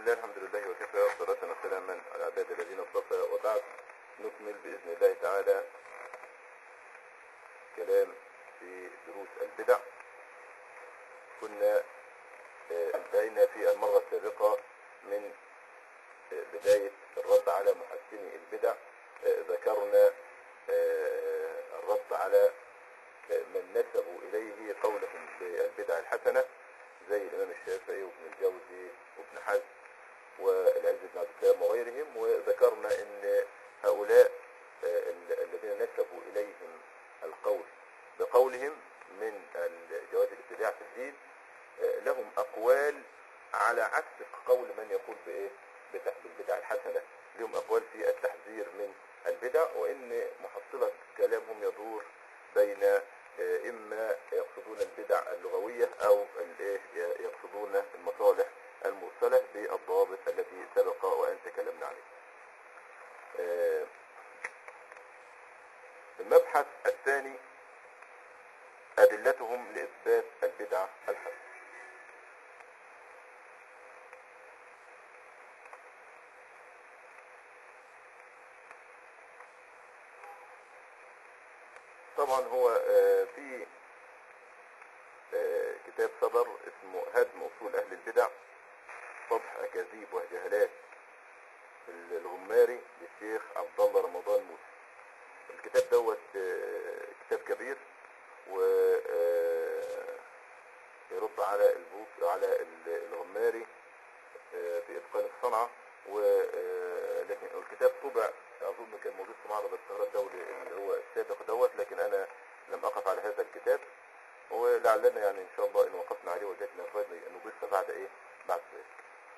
الله الحمد لله وكفى والصلاة وسلاما على عباد الذين اصطفى وبعد نكمل بإذن الله تعالى كلام في دروس البدع كنا آه، انتهينا في المرة السابقة من آه، بداية الرد على محسني البدع آه، ذكرنا آه، الرد على آه، من نسبوا إليه قولهم بالبدع الحسنة زي الإمام الشافعي وابن الجوزي وابن حزم والعز بن عبد السلام وغيرهم وذكرنا ان هؤلاء آه، ال- الذين نسبوا اليهم القول بقولهم من ال- جواز الابتداع في الدين آه، لهم اقوال على عكس قول من يقول بايه بتح- بالبدع الحسنه لهم اقوال في التحذير من البدع وان محصله كلامهم يدور بين آه، اما يقصدون البدع اللغويه او الإيه؟ يقصدون المصالح المرسله بالضوابط التي سبق وان تكلمنا عليه. آه، المبحث الثاني ادلتهم لاثبات البدعه الحسنه. طبعا هو آه، في آه، كتاب صدر اسمه هدم اصول اهل البدع صبح اكاذيب وجهالات الغماري للشيخ عبد الله رمضان موسى الكتاب دوت آه، كتاب كبير و آه، يرد على البوك على ال- الغماري آه، في اتقان الصنعه و آه، لكن الكتاب طبع اظن كان موجود في معرض القاهره الدولي اللي هو السابق دوت لكن انا لم اقف على هذا الكتاب ولعلنا يعني ان شاء الله ان وقفنا عليه وجدنا فائده نضيفها بعد ايه بعد ذلك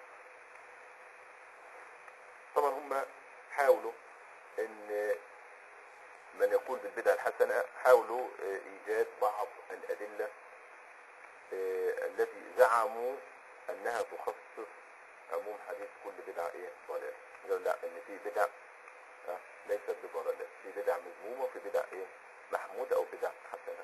طبعا هم حاولوا ان من يقول بالبدع الحسنه حاولوا آه، ايجاد بعض الادله آه، التي زعموا انها تخصص عموم حديث كل بدعه ايه ضلال قالوا لا ان في بدع آه، ليست بضلالات في بدع مذمومه وفي بدع ايه محموده او بدع حسنه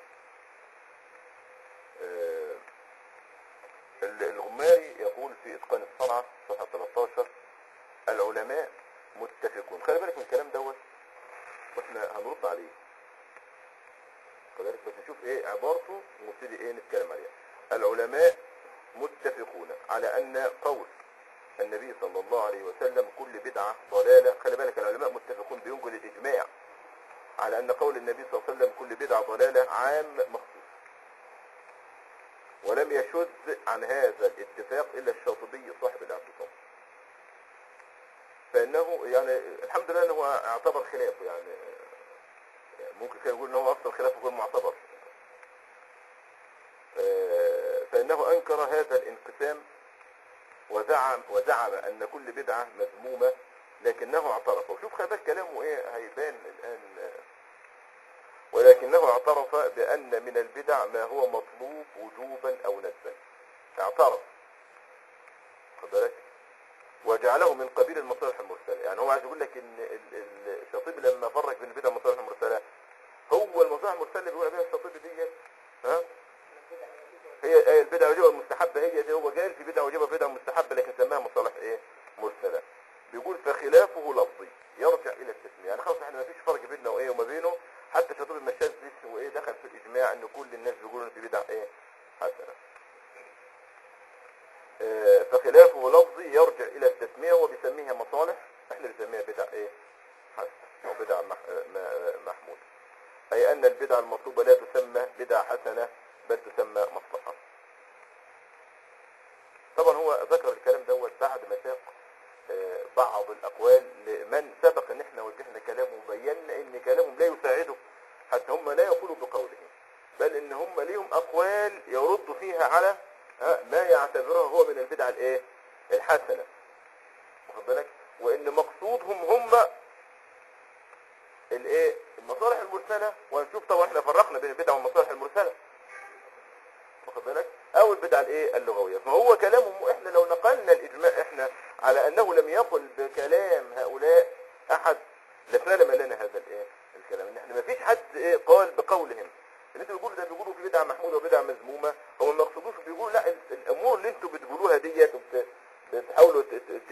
آه، ال- الغماري يقول في اتقان الصنعه صفحه 13 العلماء متفقون خلي بالك من الكلام دوت واحنا هنرد عليه خلي بالك بس نشوف ايه عبارته ونبتدي ايه نتكلم عليها العلماء متفقون على ان قول النبي صلى الله عليه وسلم كل بدعة ضلالة خلي بالك العلماء متفقون بينقل الإجماع على أن قول النبي صلى الله عليه وسلم كل بدعة ضلالة عام مخصوص ولم يشذ عن هذا الاتفاق إلا الشاطبي صاحب الاعتصام فإنه يعني الحمد لله أنه اعتبر خلافه يعني ممكن كان يقول أنه أصلا خلافه غير معتبر آه، فإنه أنكر هذا الانقسام وزعم وزعم ان كل بدعه مذمومه لكنه اعترف وشوف خلي بالك كلامه ايه هيبان الان آه، ولكنه اعترف بان من البدع ما هو مطلوب وجوبا او ندبا اعترف خد بالك وجعله من قبيل المصالح المرسله يعني هو عايز يقول لك ان ال- ال- الشاطبي لما فرق بين البدع والمصالح المرسله هو المصالح المرسله اللي بيقول عليها الشاطبي ديت ها هي هي البدعة واجبة والمستحبة هي دي هو قال في بدعة واجبة وبدعة مستحبة لكن سماها مصالح ايه مرسلة بيقول فخلافه لفظي يرجع الى التسمية يعني خلاص احنا ما فيش فرق بيننا وايه وما بينه حتى شاطب المشاذ هو ايه دخل في الاجماع ان كل الناس بيقولوا ان في بدع ايه حسنة آه، فخلافه لفظي يرجع الى التسمية هو بيسميها مصالح احنا بنسميها بدع ايه حسنة او بدع مح- آه، م- آه، محمودة اي ان البدع المطلوبة لا تسمى بدع حسنة بل تسمى مصلحة طبعا هو ذكر الكلام دوت بعد ما ساق آه، بعض الاقوال لمن سبق ان احنا وجهنا كلامه وبينا ان كلامهم لا يساعده حتى هم لا يقولوا بقولهم بل ان هم ليهم اقوال يرد فيها على آه، ما يعتبره هو من البدع الايه الحسنه واخد بالك وان مقصودهم هم الايه المصالح المرسله وهنشوف طبعا احنا فرقنا بين البدع والمصالح المرسله واخد بالك او البدع الايه اللغويه فهو كلامهم احنا لو نقلنا الاجماع احنا على انه لم يقل بكلام هؤلاء احد لفعل ما لنا هذا الايه الكلام ان احنا ما فيش حد ايه قال بقولهم اللي انتوا بتقولوا ده بيقولوا في بدعه محموده وبدعه مذمومه هم ما يقصدوش بيقولوا لا ال- الامور اللي انتوا بتقولوها ديت وبت- بتحاولوا ت- ت-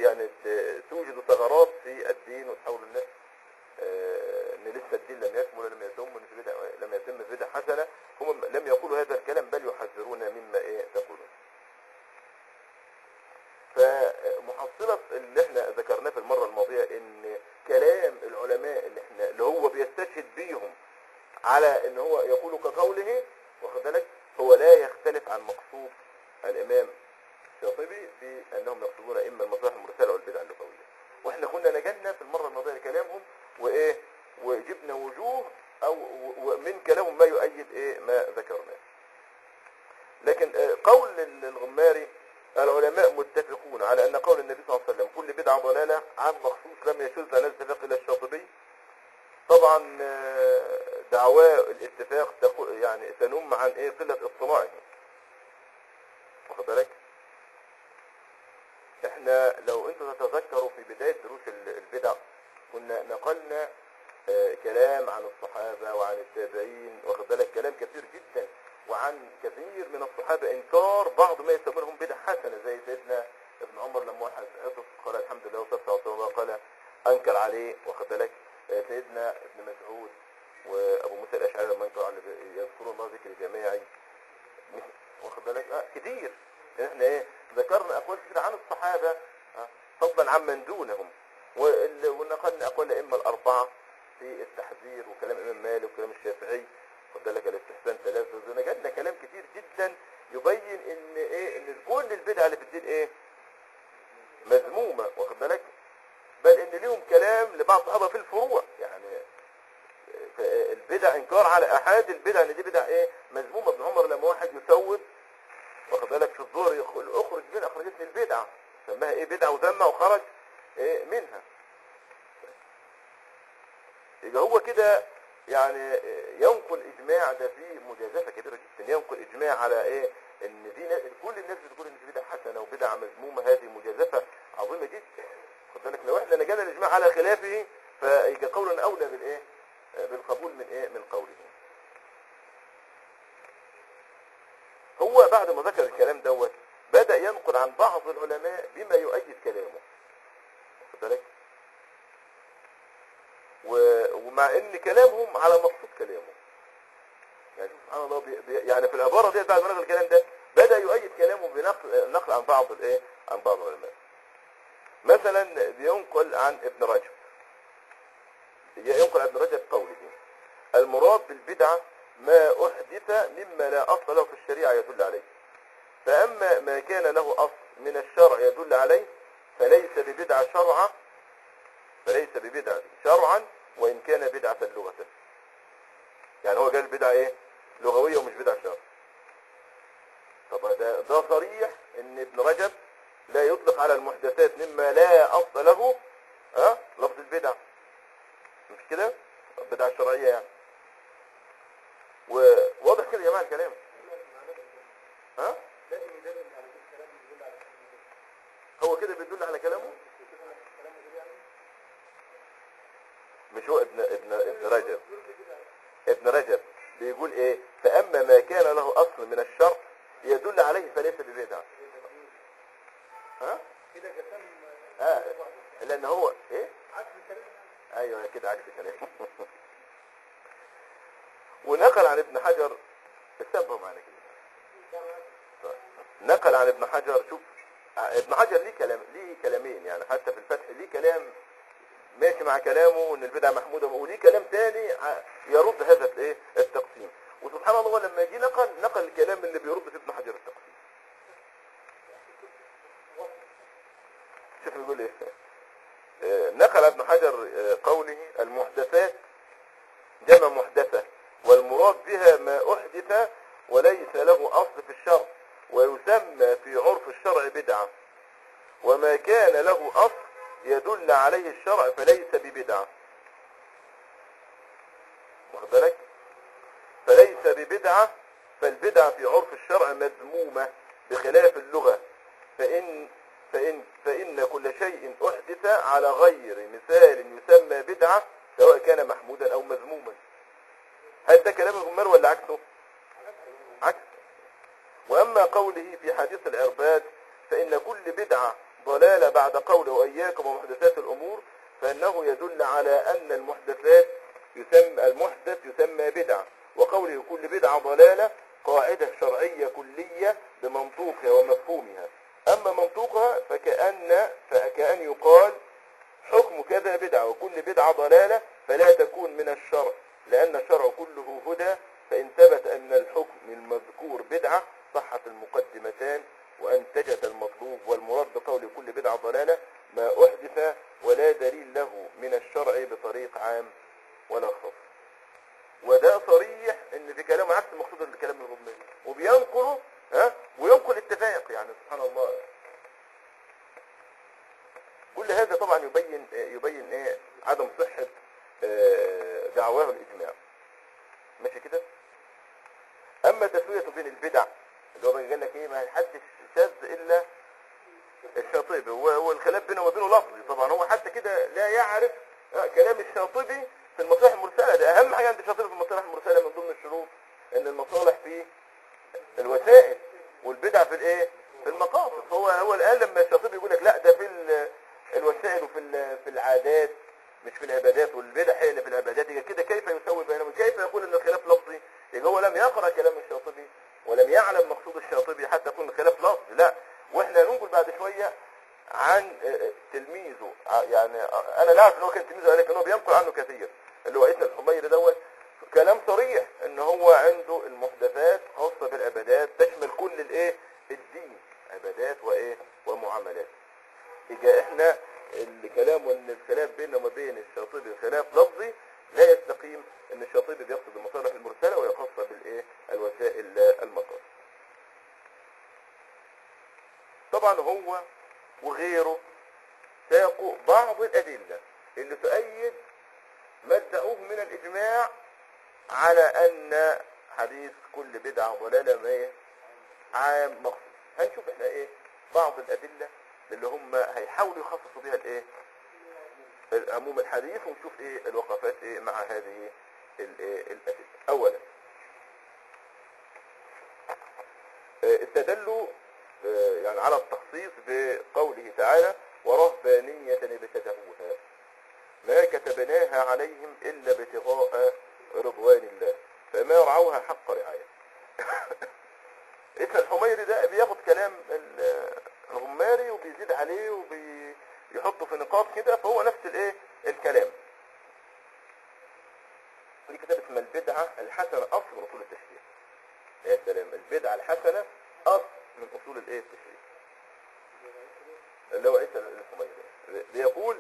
احنا ذكرناه في المرة الماضية ان كلام العلماء اللي احنا اللي هو بيستشهد بيهم على ان هو يقول كقوله واخد بالك هو لا يختلف عن مقصود الامام الشاطبي في انهم يقصدون اما المصالح المرسله والبدع اللغويه واحنا كنا نجدنا في المره الماضيه لكلامهم وايه وجبنا وجوه او و- ومن كلامهم ما يؤيد ايه ما ذكرناه لكن آه، قول ال- الغماري العلماء متفقون على ان قول النبي صلى الله عليه وسلم كل بدعه ضلاله عام مخصوص لم يشذ عن الاتفاق الى الشاطبي طبعا آه، دعواه الاتفاق تقو- يعني تنم عن ايه قله اطلاعه واخد بالك احنا لو انتم تتذكروا في بدايه دروس ال- البدع كنا نقلنا آه، كلام عن الصحابه وعن التابعين واخد بالك كلام كثير جدا وعن كثير من الصحابه انكار بعض ما يسمونهم بدع حسنه زي سيدنا ابن عمر لما واحد عطس قال الحمد لله وصلى الله قال انكر عليه واخد بالك آه، سيدنا ابن مسعود وابو موسى الاشعري لما انكر على يذكروا الله ذكر جماعي واخد بالك آه كتير احنا ايه ذكرنا اقوال كتير عن الصحابه آه فضلا عمن دونهم وال- ونقلنا اقوال الائمه الاربعه في التحذير وكلام الامام مالك وكلام الشافعي خد بالك الاستحسان ثلاثه ونجدنا كلام كتير جدا يبين ان ايه ان كل البدع اللي في الدين ايه مذمومه واخد بالك بل ان ليهم كلام لبعض الصحابه في الفروع يعني البدع انكار على احاد البدع ان دي بدع ايه مذمومه ابن عمر لما واحد يسود واخد بالك في الظهر يقول اخرج من اخرجتني البدعه سماها ايه بدعه وذمه وخرج إيه منها يبقى هو كده يعني ينقل اجماع ده فيه مجازفه كبيره جدا ينقل اجماع على ايه ان دي ناس كل الناس بتقول ان دي بدعه حسنه وبدعه مذمومه هذه مجازفه عظيمه جدا خد بالك لو احنا نجانا الاجماع على خلافه فيبقى قولا اولى بالايه بالقبول من ايه من قوله هو بعد ما ذكر الكلام دوت بدأ ينقل عن بعض العلماء بما يؤيد كلامه واخد بالك و- ومع ان كلامهم على مقصود كلامه يعني سبحان الله بي بي يعني في العبارة دي بعد ما نقل الكلام ده بدأ يؤيد كلامه بنقل نقل عن بعض الايه عن بعض العلماء مثلا بينقل عن ابن رجب ينقل عن ابن رجب قوله المراد بالبدعة ما أحدث مما لا أصل له في الشريعة يدل عليه فأما ما كان له أصل من الشرع يدل عليه فليس ببدعة شرعا فليس ببدعة شرعا وإن كان بدعة لغة يعني هو قال بدعة إيه لغوية ومش بدعة شرع طب ده, ده صريح إن ابن رجب لا يطلق على المحدثات مما لا أصل له ها لفظ البدع مش كده بدعة شرعية يعني وواضح كده يا جماعة الكلام ها هو كده بيدل على كلامه مش هو ابن ابن ابن رجب ابن رجب بيقول ايه فاما ما كان له اصل من الشرع يدل عليه فليس ببدعه ها كده كلام اه لان هو ايه عكس الكلام ايوه كده عكس كلام ونقل عن ابن حجر استنبه معنا كده طيب. نقل عن ابن حجر شوف ع- ابن حجر ليه كلام ليه كلامين يعني حتى في الفتح ليه كلام ماشي مع كلامه ان البدعه محموده وليه كلام تاني ع- يرد هذا الايه التقسيم وسبحان الله لما جه نقل نقل الكلام اللي بيرد في ابن حجر التقسيم شوف بيقول ايه آه، نقل ابن حجر آه، قوله المحدثات جمع محدثة والمراد بها ما أحدث وليس له أصل في الشرع ويسمى في عرف الشرع بدعة وما كان له أصل يدل عليه الشرع فليس ببدعة واخد بالك فليس ببدعة فالبدعة في عرف الشرع مذمومة بخلاف اللغة فإن فإن فإن كل شيء أحدث على غير مثال يسمى بدعة سواء كان محمودا أو مذموما هل ده كلام الغمار ولا عكسه عكس وأما قوله في حديث العرباد فإن كل بدعة ضلالة بعد قوله وإياكم ومحدثات الأمور فإنه يدل على أن المحدثات يسمى المحدث يسمى بدعة وقوله كل بدعة ضلالة قاعدة شرعية كلية بمنطوقها ومفهومها أما منطوقها فكأن فكأن يقال حكم كذا بدعة وكل بدعة ضلالة فلا تكون من الشرع لأن الشرع كله هدى فإن ثبت أن الحكم المذكور بدعة صحت المقدمتان وأنتجت المطلوب والمراد بقول كل بدعة ضلالة ما أحدث ولا دليل له من الشرع بطريق عام ولا خاص وده صريح ان في كلامه عكس المقصود الكلام الغماري وبينقله ها وينقل اتفاق يعني سبحان الله كل هذا طبعا يبين يبين ايه عدم صحة آه، دعواه الاجماع ماشي كده اما تسوية بين البدع اللي هو قال لك ايه ما حدش شاذ الا الشاطبي و- والخلاف بينه وبينه لفظي طبعا هو حتى كده لا يعرف آه، كلام الشاطبي في المصالح المرسلة ده اهم حاجة عند الشاطبي في المصالح المرسلة من ضمن الشروط ان المصالح في الوسائل والبدع في الايه في المقاصد هو هو الان لما الشاطبي يقول لك لا ده في ال- الوسائل وفي ال- في العادات مش في العبادات والبدع هي اللي في العبادات يبقى كده كيف يسوي بينهم كيف يقول ان الخلاف لفظي يبقى هو لم يقرا كلام الشاطبي ولم يعلم مقصود الشاطبي حتى يكون الخلاف لفظي لا واحنا ننقل بعد شويه عن آه، آه، تلميذه ع- يعني آه، انا لا اعرف ان هو كان تلميذه ولكن هو بينقل عنه كثير اللي هو عيسى الحميري دوت كلام صريح ان هو عنده المحدثات خاصه بالعبادات تشمل كل الايه الدين عبادات وايه ومعاملات يبقى احنا الكلام وان الخلاف بيننا وما بين الشاطبي خلاف لفظي لا يستقيم ان الشاطبي بيقصد المصالح المرسله وهي خاصه بالايه الوسائل لا المقاصد طبعا هو وغيره ساقوا بعض الادله اللي تؤيد ما ادعوه من الاجماع على ان حديث كل بدعه ضلاله ما إيه؟ عام مخصوص هنشوف احنا ايه بعض الادله اللي هم هيحاولوا يخصصوا بيها الايه عموم الحديث ونشوف ايه الوقفات ايه مع هذه الايه الادله اولا آه، استدلوا آه، يعني على التخصيص بقوله تعالى ورهبانية ابتدعوها ما كتبناها عليهم إلا ابتغاء رضوان الله فما رعوها حق رعاية ابن الحميري ده بياخد كلام ال- الغماري وبيزيد عليه وبيحطه في نقاط كده فهو نفس الايه الكلام دي كتاب اسمها البدعة الحسنة أصل من أصول التشريع يا سلام البدعة الحسنة أصل من أصول الايه التشريع اللي هو عيسى الحميري بيقول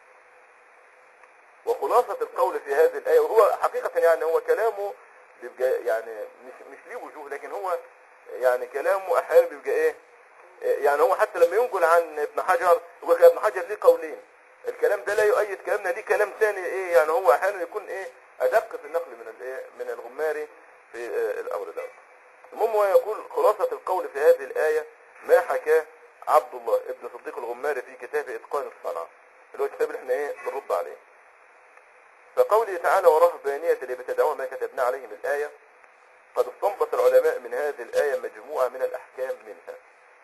وخلاصة القول في هذه الآية وهو حقيقة يعني هو كلامه بيبقى يعني مش مش ليه وجوه لكن هو يعني كلامه أحيانا بيبقى إيه يعني هو حتى لما ينقل عن ابن حجر يقول لك ابن حجر ليه قولين الكلام ده لا يؤيد كلامنا ليه كلام ثاني ايه يعني هو احيانا يكون ايه ادق في النقل من الايه من الغماري في آه، الامر ده المهم هو يقول خلاصة القول في هذه الآية ما حكاه عبد الله ابن صديق الغماري في كتاب إتقان الصنعة اللي هو الكتاب اللي احنا ايه بنرد عليه فقوله تعالى ورهبانية اللي بتدعوها ما كتبنا عليهم الآية قد استنبط العلماء من هذه الآية مجموعة من الأحكام منها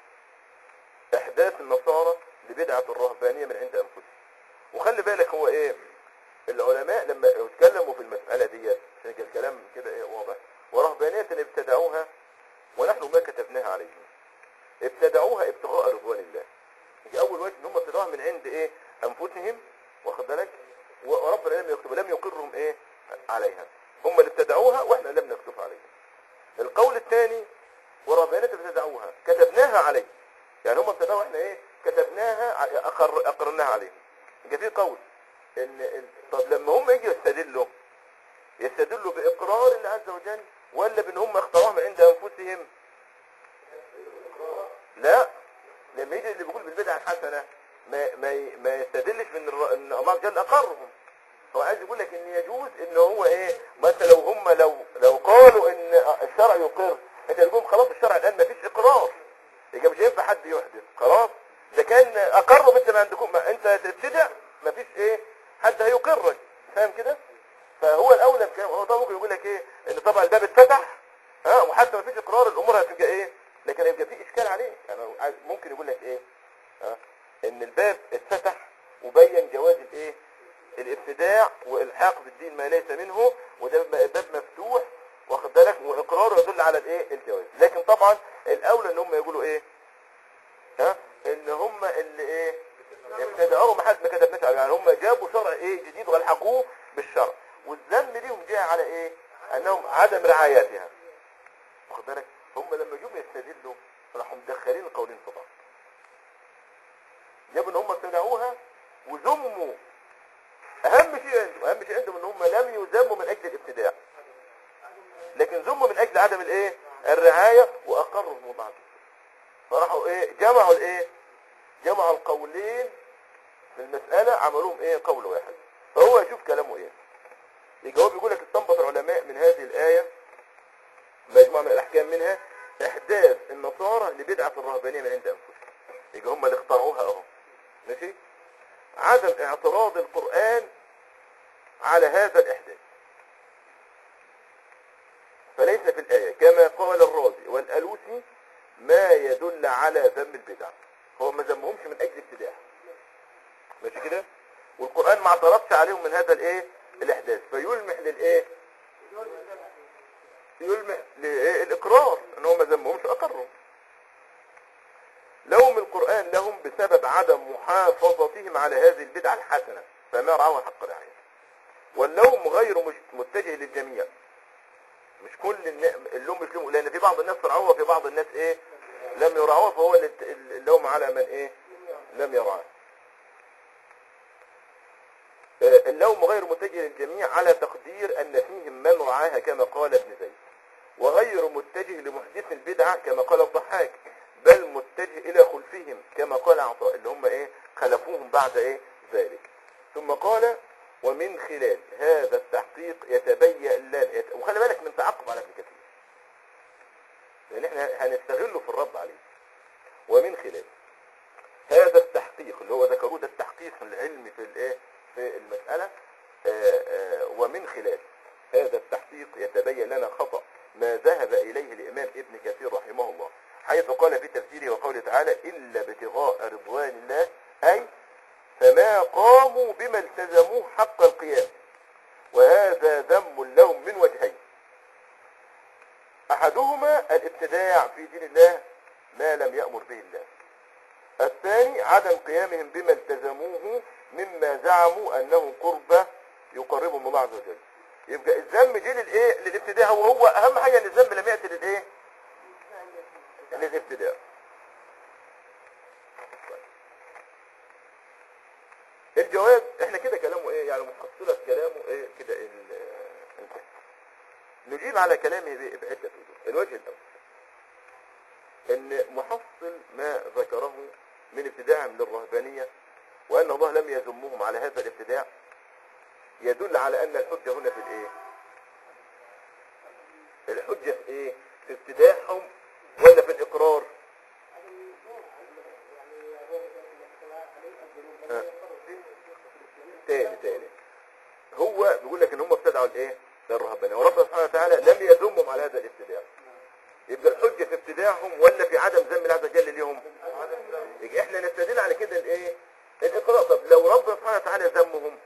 إحداث النصارى لبدعة الرهبانية من عند أنفسهم وخلي بالك هو إيه العلماء لما اتكلموا في المسألة دي عشان يبقى الكلام كده إيه واضح ورهبانية ابتدعوها ونحن ما كتبناها عليهم ابتدعوها ابتغاء رضوان الله دي أول وجه إن هم ابتدعوها من عند إيه أنفسهم واخد بالك وربنا لم يكتب لم يقرهم إيه عليها هم اللي ابتدعوها وإحنا لم نكتب عليهم القول الثاني ورهبانية ابتدعوها كتبناها عليه يعني هم ابتدعوا احنا ايه كتبناها ع- أقر اقرناها عليهم يبقى في قول ان ال- طب لما هم يجوا يستدلوا يستدلوا باقرار الله عز وجل ولا بان هم اختاروها من عند انفسهم لا لما يجي اللي بيقول بالبدعه الحسنه ما ما ي- ما يستدلش بان الر- ان الله عز وجل اقرهم هو عايز يقول لك ان يجوز ان هو ايه مثلا لو هم لو لو قالوا ان الشرع يقر انت تقول خلاص الشرع الان ما فيش اقرار يبقى مش هينفع حد يحدث خلاص ده كان اقرب انت ما عندكم ما انت تبتدع ما فيش ايه حد هيقرك فاهم كده فهو الاولى بكلام هو طبعا ممكن يقول لك ايه ان طبعا الباب اتفتح ها وحتى ما فيش اقرار الامور هتبقى ايه لكن هيبقى في اشكال عليه يعني عايز- ممكن يقول لك ايه ها ان الباب اتفتح وبين جواز الايه الابتداع والحاق بالدين ما ليس منه وده باب مفتوح واخد بالك واقراره يدل على الايه الجواز لكن طبعا الاولى ان هم يقولوا ايه ها ان هم اللي ايه ابتدعوه ما حد ما كتبناش عليه يعني هم جابوا شرع ايه جديد والحقوه بالشرع والذم ليهم جاء على ايه انهم عدم رعايتها واخد بالك هم لما جم يستدلوا راحوا مدخلين القولين في بعض جابوا ان هم ابتدعوها وذموا اهم شيء عندهم اهم شيء عندهم ان هم لم يذموا من اجل الابتداع لكن ذموا من اجل عدم الايه الرعايه واقروا الموضوع ده. فراحوا ايه جمعوا الايه جمعوا القولين في المساله عملوهم ايه قول واحد فهو يشوف كلامه ايه يجي هو بيقول لك استنبط العلماء من هذه الايه مجموعه من الاحكام منها احداث النصارى لبدعه الرهبانيه من عند انفسهم يجي هم اللي اخترعوها اهو ماشي عدم اعتراض القرآن على هذا الإحداث فليس في الآية كما قال الرازي والألوسي ما يدل على ذم البدع هو ما ذمهمش من أجل ابتداع ماشي كده والقرآن ما اعترضش عليهم من هذا الايه الإحداث فيلمح للايه يلمح للإقرار ان هو ما ذمهمش أقروا لوم القرآن لهم بسبب عدم محافظتهم على هذه البدعة الحسنة فما رعوها حق رعاية واللوم غير مش- متجه للجميع مش كل النا- اللوم مش لوم لأن في بعض الناس رعوها وفي بعض الناس إيه لم يرعوها فهو اللي- اللوم على من إيه لم يرعاه آه، اللوم غير متجه للجميع على تقدير أن فيهم من رعاها كما قال ابن زيد وغير متجه لمحدث البدعة كما قال الضحاك بل متجه إلى خلفهم كما قال عطاء اللي هم إيه خلفوهم بعد إيه ذلك ثم قال ومن خلال هذا التحقيق يتبين لنا يت- وخلي بالك من تعقب على ابن كثير لأن احنا هنستغله في الرد عليه ومن خلال هذا التحقيق اللي هو ذكروه ده التحقيق العلمي في الايه في المسألة آه، آه، ومن خلال هذا التحقيق يتبين لنا خطأ ما ذهب إليه الإمام ابن كثير رحمه الله حيث قال في تفسيره وقوله تعالى إلا ابتغاء رضوان الله أي فما قاموا بما التزموه حق القيام وهذا ذم لهم من وجهين أحدهما الابتداع في دين الله ما لم يأمر به الله الثاني عدم قيامهم بما التزموه مما زعموا أنه قربة يقربهم الله عز وجل يبقى الذم جه للايه للابتداء هو هو اهم حاجه ان الذنب لم ياتي للايه للابتداء الجواب احنا كده كلامه ايه يعني محصله كلامه ايه كده ال- انتهى نجيب على كلامه ب- بعده وجوه الوجه الاول ان محصل ما ذكره من ابتداع للرهبانيه وان الله لم يذمهم على هذا الابتداع يدل على ان الحجه هنا في الايه الحجه في ايه في ابتداعهم ولا في الاقرار ها. تاني تاني هو بيقول لك ان هم ابتدعوا الايه الرهبانيه وربنا سبحانه وتعالى لم يذمهم على هذا الابتداع يبقى الحجه في ابتداعهم ولا في عدم ذم الله عز وجل ليهم يبقى احنا نستدل على كده الايه الاقرار طب لو ربنا سبحانه وتعالى ذمهم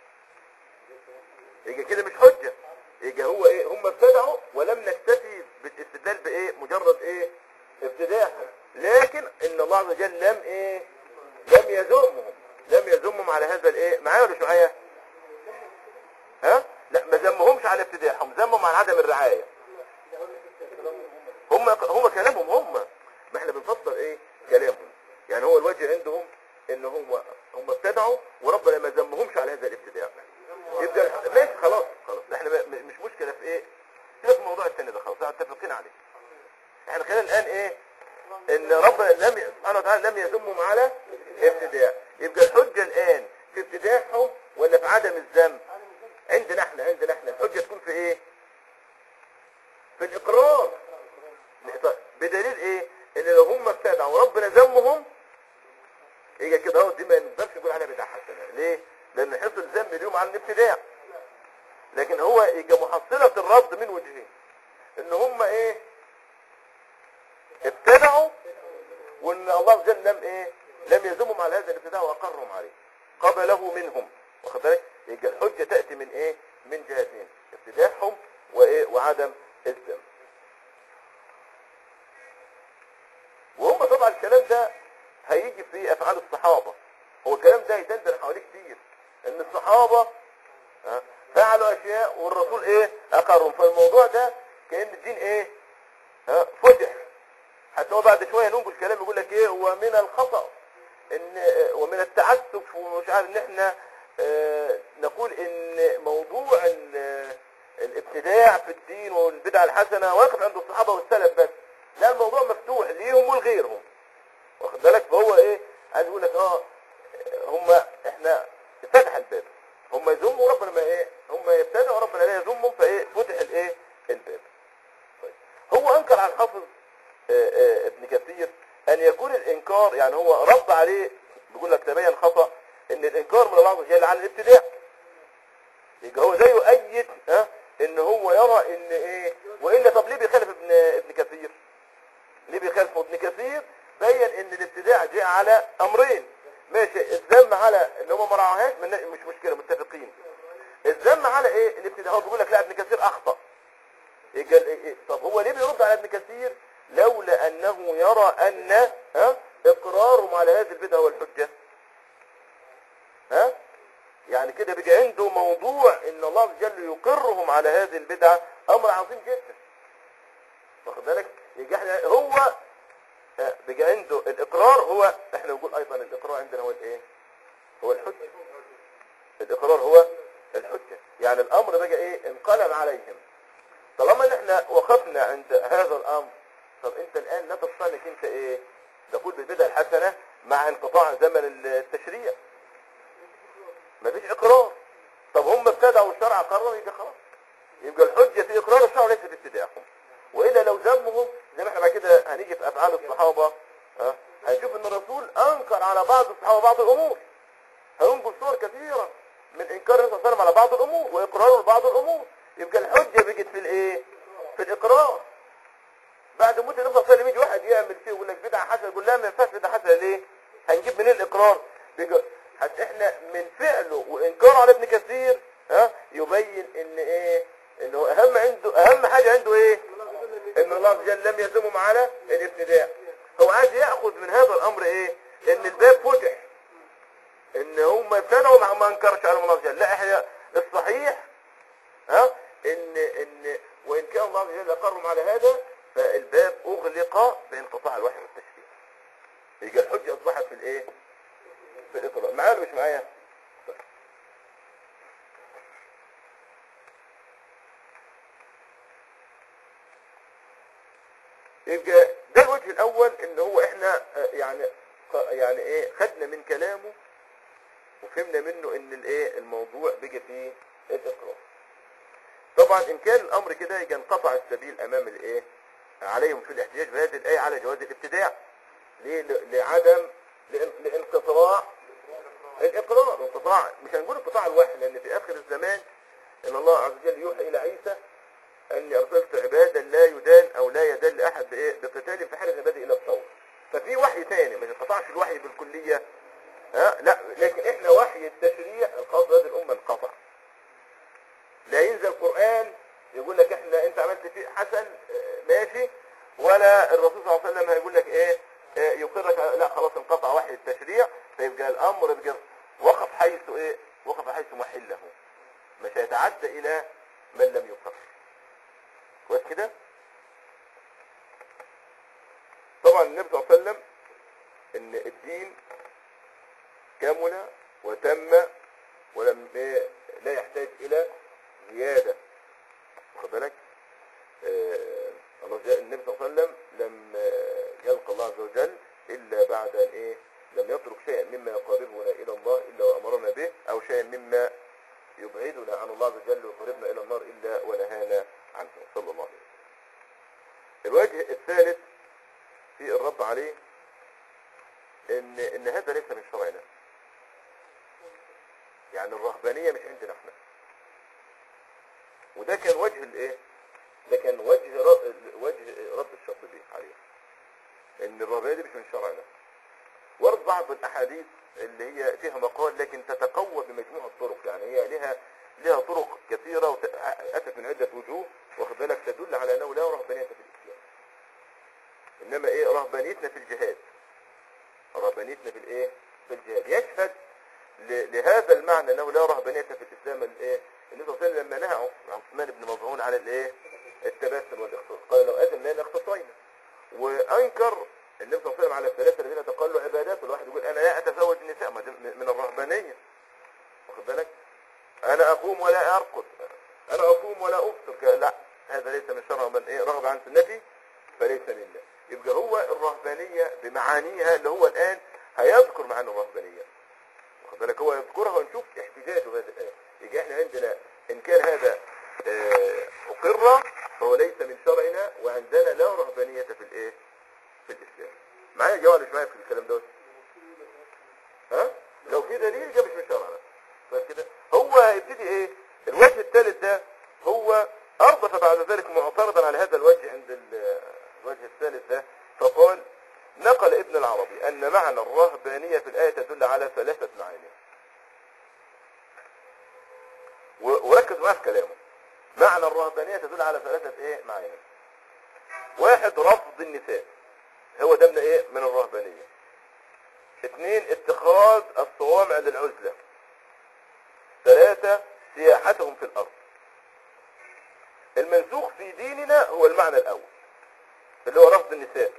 يبقى كده مش حجه يبقى هو ايه هم ابتدعوا ولم نكتفي بالاستدلال بايه مجرد ايه ابتداع لكن ان الله عز وجل لم ايه لم يذمهم لم يذمهم على هذا الايه معايا ولا مش معايا ها لا ما ذمهمش على ابتداعهم ذمهم على عدم الرعايه هم هم كلامهم هم ما احنا بنفسر ايه كلامهم يعني هو الوجه عندهم ان هم هم ابتدعوا وربنا ما ذمهمش على هذا الابتداع يبقى ماشي خلاص خلاص احنا ما- م- مش مشكله في ايه سيبك من الموضوع الثاني ده خلاص احنا متفقين عليه احنا خلينا الان ايه ان ربنا لم ي- سبحانه وتعالى لم يذمهم على ابتداع يبقى الحجه الان في ابتداعهم ولا في عدم الذنب عندنا احنا عندنا احنا الحجه تكون في ايه في الاقرار طيب، بدليل ايه ان لو هم ابتدعوا وربنا ذمهم يجي كده اهو دي ما نقدرش نقول عليها بدعه حسنه ليه لان حصل ذنب اليوم عن الابتداع لكن هو يجي محصله الرد من وجهين ان هم ايه ابتدعوا وان الله عز وجل لم ايه لم يذمهم على هذا الابتداع واقرهم عليه قبله منهم واخد بالك يبقى الحجه تاتي من ايه من جهتين ابتداعهم وايه وعدم الذنب وهم طبعا الكلام ده هيجي في افعال الصحابه هو الكلام ده يدندن حواليه كتير ان الصحابة ها، فعلوا اشياء والرسول ايه اقرهم فالموضوع ده كأن الدين ايه ها، فتح حتى هو بعد شوية ننقل الكلام يقول لك ايه هو من الخطأ ان ومن التعسف ومش عارف ان احنا آه، نقول ان موضوع ال- الابتداع في الدين والبدع الحسنة واقف عند الصحابة والسلف بس لا الموضوع مفتوح ليهم ولغيرهم واخد بالك فهو ايه عايز يقول لك اه هم احنا فتح الباب هم يذموا ربنا ما ايه هم يبتدعوا ربنا لا يذمهم فايه فتح الايه الباب طيب هو انكر على الحافظ آه، آه، ابن كثير ان يكون الانكار يعني هو رد عليه بيقول لك تبين خطا ان الانكار من الله عز وجل على الابتداع يبقى هو زيه ايد ها ان هو يرى ان ايه والا طب ليه بيخالف ابن ابن كثير ليه بيخالف ابن كثير بين ان الابتداع جاء على امرين ماشي الذم على ان هم ما راعوهاش من- مش مشكله متفقين الذم على ايه الابتداع هو بيقول لك لا ابن كثير اخطا يبقى ال- إيه؟ طب هو ليه بيرد على ابن كثير لولا انه يرى ان ها اقرارهم على هذه البدعه هو الحجه ها يعني كده بيجي عنده موضوع ان الله عز وجل يقرهم على هذه البدعه امر عظيم جدا واخد بالك يجي احنا هو آه، بيجي عنده الاقرار هو احنا نقول ايضا الاقرار عندنا هو الايه هو الحجه الاقرار هو الحجه يعني الامر بقى ايه انقلب عليهم طالما ان احنا وقفنا عند هذا الامر طب انت الان لا تستطيع انك انت ايه تقول بالبدع الحسنه مع انقطاع زمن التشريع مفيش اقرار طب هم ابتدعوا الشرع قرروا يبقى خلاص يبقى الحجه في اقرار الشرع وليس في ابتداعهم والا لو ذمهم زي ما احنا بعد كده هنيجي في افعال الصحابه ها هنشوف ان الرسول انكر على بعض الصحابه بعض الامور هننقل صور كثيره من انكار الرسول صلى الله عليه وسلم على بعض الامور واقراره لبعض الامور يبقى الحجه بقت في الايه في الاقرار بعد موت النبي صلى الله عليه وسلم يجي واحد يعمل فيه ويقول لك بدعه حسنه يقول لا ما ينفعش بدعه حسنه ليه هنجيب منين الاقرار بيجي- حتى احنا من فعله وانكاره على ابن كثير ها يبين ان ايه انه اهم عنده اهم حاجه عنده ايه ان الله عز وجل لم يذمهم على الابتداع هو عايز ياخذ من هذا الامر ايه ان الباب فتح ان هم ابتدعوا ما ما انكرش على الله عز وجل لا احنا الصحيح ها ان ان وان كان الله عز وجل اقرهم على هذا فالباب اغلق بانقطاع الوحي والتشريع يبقى الحجه اصبحت في الايه في الاقرار معايا ولا مش معايا طيب. يبقى ده الوجه الاول ان هو احنا آه، يعني ق- يعني ايه خدنا من كلامه وفهمنا منه ان الايه الموضوع بقى فيه الاقرار طبعا ان كان الامر كده يبقى انقطع السبيل امام الايه عليهم في الاحتجاج بهذه الايه على جواز الابتداع ليه ل- لعدم لان- لانقطاع الاقرار انقطاع مش هنقول انقطاع الوحي لان في اخر الزمان ان الله عز وجل يوحي الى عيسى اني ارسلت عبادا لا يدان او لا يدان لاحد بايه بقتال في حال عبادي الى الصوم ففي وحي ثاني ما انقطعش الوحي بالكليه ها لا لكن احنا وحي التشريع الخاص بهذه الامه انقطع لا ينزل قرآن يقول لك احنا انت عملت فيه حسن اه، ماشي ولا الرسول صلى الله عليه وسلم هيقول لك ايه اه، يقرك لا خلاص انقطع وحي التشريع فيبقى الامر بقى وقف حيث ايه وقف حيث محله مش هيتعدى الى من لم يقر كويس كده طبعا النبي صلى الله عليه وسلم ان الدين كمل وتم ولم إيه لا يحتاج الى زيادة واخد بالك آه الله جاء النبي صلى الله عليه وسلم لم آه، يلقى الله عز وجل الا بعد ان ايه لم يترك شيئا مما يقربنا الى الله الا وامرنا به او شيئا مما يبعدنا عن الله عز وجل ويقربنا الى النار الا ونهانا عنه صلى الله عليه وسلم الوجه الثالث في الرد عليه ان ان هذا ليس من شرعنا يعني الرهبانية مش عندنا احنا وده كان وجه الايه ده كان وجه رد وجه رد الشاطبي عليه ان الرهبانية دي مش من شرعنا ورد بعض الاحاديث اللي هي فيها مقال لكن تتقوى بمجموعة طرق يعني هي لها لها طرق كثيرة وت- اتت من عدة وجوه واخد بالك تدل على انه لا رهبانية في الاسلام انما ايه رهبانيتنا في الجهاد رهبانيتنا في الايه في الجهاد يشهد ل- لهذا المعنى انه لا رهبانيه في الاسلام الايه النبي صلى الله عليه وسلم لما نهى عثمان بن مظعون على الايه التبسم والاختصاص قال لو اذن لنا اختصينا وانكر النبي صلى الله عليه وسلم على الثلاثه الذين تقلوا عبادات والواحد يقول انا لا اتزوج النساء ما ده من الرهبانيه واخد بالك انا اقوم ولا ارقد انا اقوم ولا افطر ك- لا هذا ليس من شرع من ايه رغب عن سنتي فليس لله يبقى هو الرهبانيه بمعانيها اللي هو الان هيذكر معاني الرهبانيه واخد بالك هو يذكرها ونشوف احتجاجه بهذه الايه يبقى احنا عندنا ان كان هذا آه، اقر فهو ليس من شرعنا وعندنا لا رهبانيه في الايه في الاسلام معايا جواب مش معايا في الكلام دوت ها لو في دليل يبقى مش من شرعنا طيب كده هو هيبتدي ايه الوجه الثالث ده هو اردف بعد ذلك معترضا على هذا الوجه عند ال- الوجه الثالث ده فقال نقل ابن العربي ان معنى الرهبانيه في الايه تدل على ثلاثه معاني و- وركز معاه في كلامه معنى الرهبانيه تدل على ثلاثه ايه معاني واحد رفض النساء هو ده من ايه من الرهبانيه اثنين اتخاذ الصوامع للعزله ثلاثة سياحتهم في الأرض المنسوخ في ديننا هو المعنى الأول اللي هو رفض النساء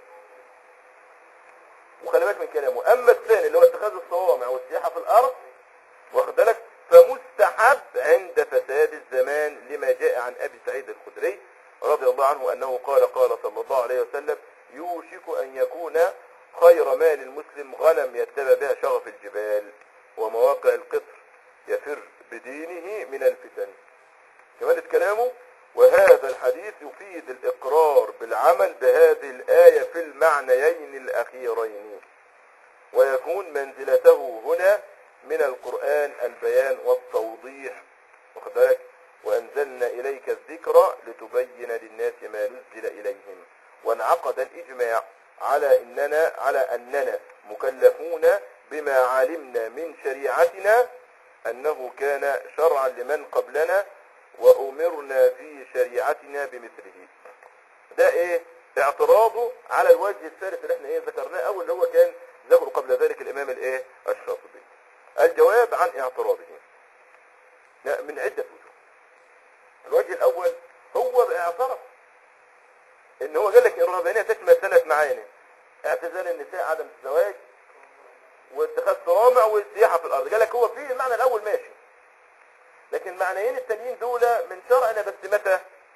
وخلي بالك من كلامه أما الثاني اللي هو اتخاذ الصوامع والسياحة في الأرض واخد بالك فمستحب عند فساد الزمان لما جاء عن أبي سعيد الخدري رضي الله عنه أنه قال قال صلى الله عليه وسلم يوشك أن يكون خير مال المسلم غنم يتبع بها شغف الجبال ومواقع القطر يفر بدينه من الفتن كمالة كلامه وهذا الحديث يفيد الإقرار بالعمل بهذه الآية في المعنيين الأخيرين ويكون منزلته هنا من القرآن البيان والتوضيح واخد بالك وأنزلنا إليك الذكر لتبين للناس ما نزل إليهم وانعقد الإجماع على إننا على أننا مكلفون بما علمنا من شريعتنا أنه كان شرعا لمن قبلنا وأمرنا في شريعتنا بمثله ده ايه اعتراضه على الوجه الثالث اللي احنا ايه ذكرناه او اللي هو كان ذكره قبل ذلك الامام الايه الشاطبي الجواب عن اعتراضه لا، من عدة وجوه الوجه الاول هو اعترف ان هو قال لك الرهبانيه تشمل ثلاث معاني اعتزال النساء عدم الزواج واتخاذ صوامع والسياحه في الارض قال لك هو في المعنى الاول ماشي لكن المعنيين التانيين دول من شرعنا بس متى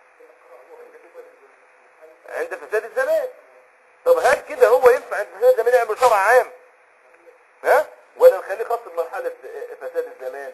عند فساد الزمان طب هل كده هو ينفع عند فساد الزمان يعمل شرع عام ها ولا نخليه خاص بمرحله فساد الزمان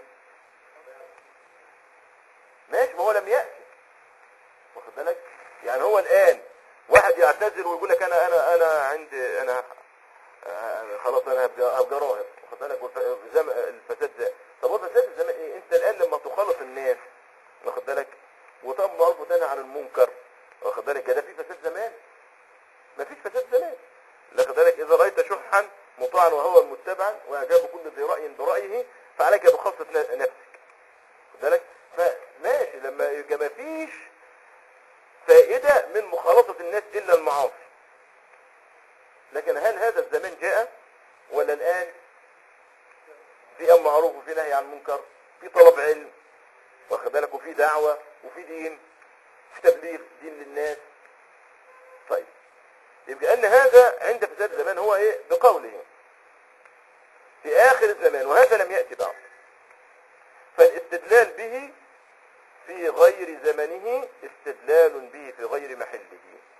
ماشي ما هو لم ياتي واخد بالك يعني هو الان واحد يعتذر ويقول لك انا انا انا عندي انا آه، خلاص انا هبقى هبقى راهب واخد بالك والف- زم- الفساد ده طب هو فساد الزمان ايه انت الان لما تخالط الناس واخد بالك وتم عرفه تاني عن المنكر واخد بالك ده في فساد زمان ما فيش فساد زمان واخد بالك اذا رايت شحا مطاعا وهو متبعا واعجاب كل ذي راي برايه فعليك بخاصه ن- نفسك واخد بالك فماشي لما يبقى ما فيش فائده من مخالطه الناس الا المعاصي لكن هل هذا الزمان جاء ولا الآن في أمر معروف وفي نهي عن منكر في طلب علم واخد بالك وفي دعوة وفي دين في تبليغ دين للناس طيب يبقى أن هذا عند فساد الزمان هو إيه بقوله في آخر الزمان وهذا لم يأتي بعد فالاستدلال به في غير زمنه استدلال به في غير محله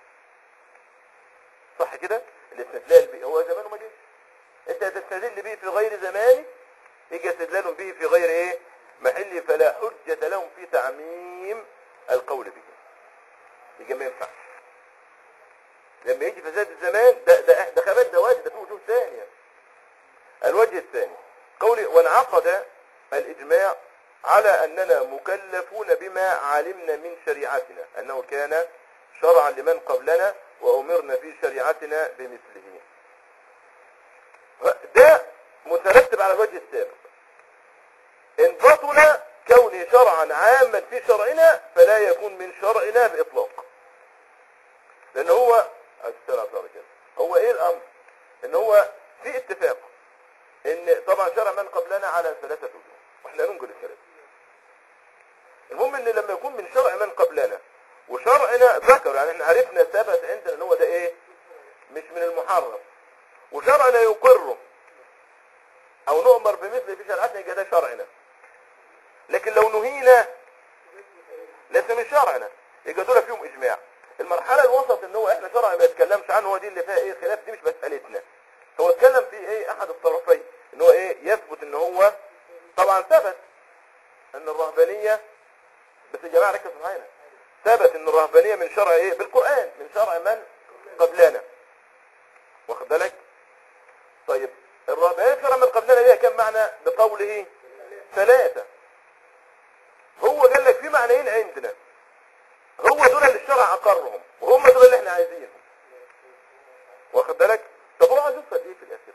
صح كده الاستدلال به هو زمانه ما جاش انت تستدل به في غير زمانه يجي استدلال به في غير ايه محله فلا حجة لهم في تعميم القول به يجي ما ينفعش لما يجي فساد الزمان ده ده ده كمان ده واجب ده في وجوه ثانية الوجه الثاني قولي وانعقد الإجماع على أننا مكلفون بما علمنا من شريعتنا أنه كان شرعا لمن قبلنا وأمرنا في شريعتنا بمثله ده مترتب على الوجه السابق إن بطل كونه شرعا عاما في شرعنا فلا يكون من شرعنا بإطلاق لأن هو السلام عليكم. هو إيه الأمر إن هو في اتفاق ان طبعا شرع من قبلنا على ثلاثة وجوه واحنا ننقل الثلاثة المهم ان لما يكون من شرع من قبلنا وشرعنا ذكر يعني احنا عرفنا ثبت عندنا ان هو ده ايه مش من المحرم وشرعنا يقره او نؤمر بمثل في شرعتنا يبقى ده شرعنا لكن لو نهينا ليس من شرعنا يبقى دول فيهم اجماع المرحله الوسط ان هو احنا شرع ما يتكلمش عنه هو دي اللي فيها ايه خلاف دي مش مسالتنا هو اتكلم في ايه احد الطرفين ان هو ايه يثبت ان هو طبعا ثبت ان الرهبانيه بس يا جماعه ركزوا معانا ثبت ان الرهبانيه من شرع ايه بالقران من شرع من قبلنا واخد بالك طيب الرهبانيه شرع من قبلنا ليها كم معنى بقوله ثلاثه هو قال لك في معنيين عندنا هو دول اللي الشرع اقرهم وهم دول اللي احنا عايزينهم واخد بالك طب هو عايز يوصل ايه في الاخر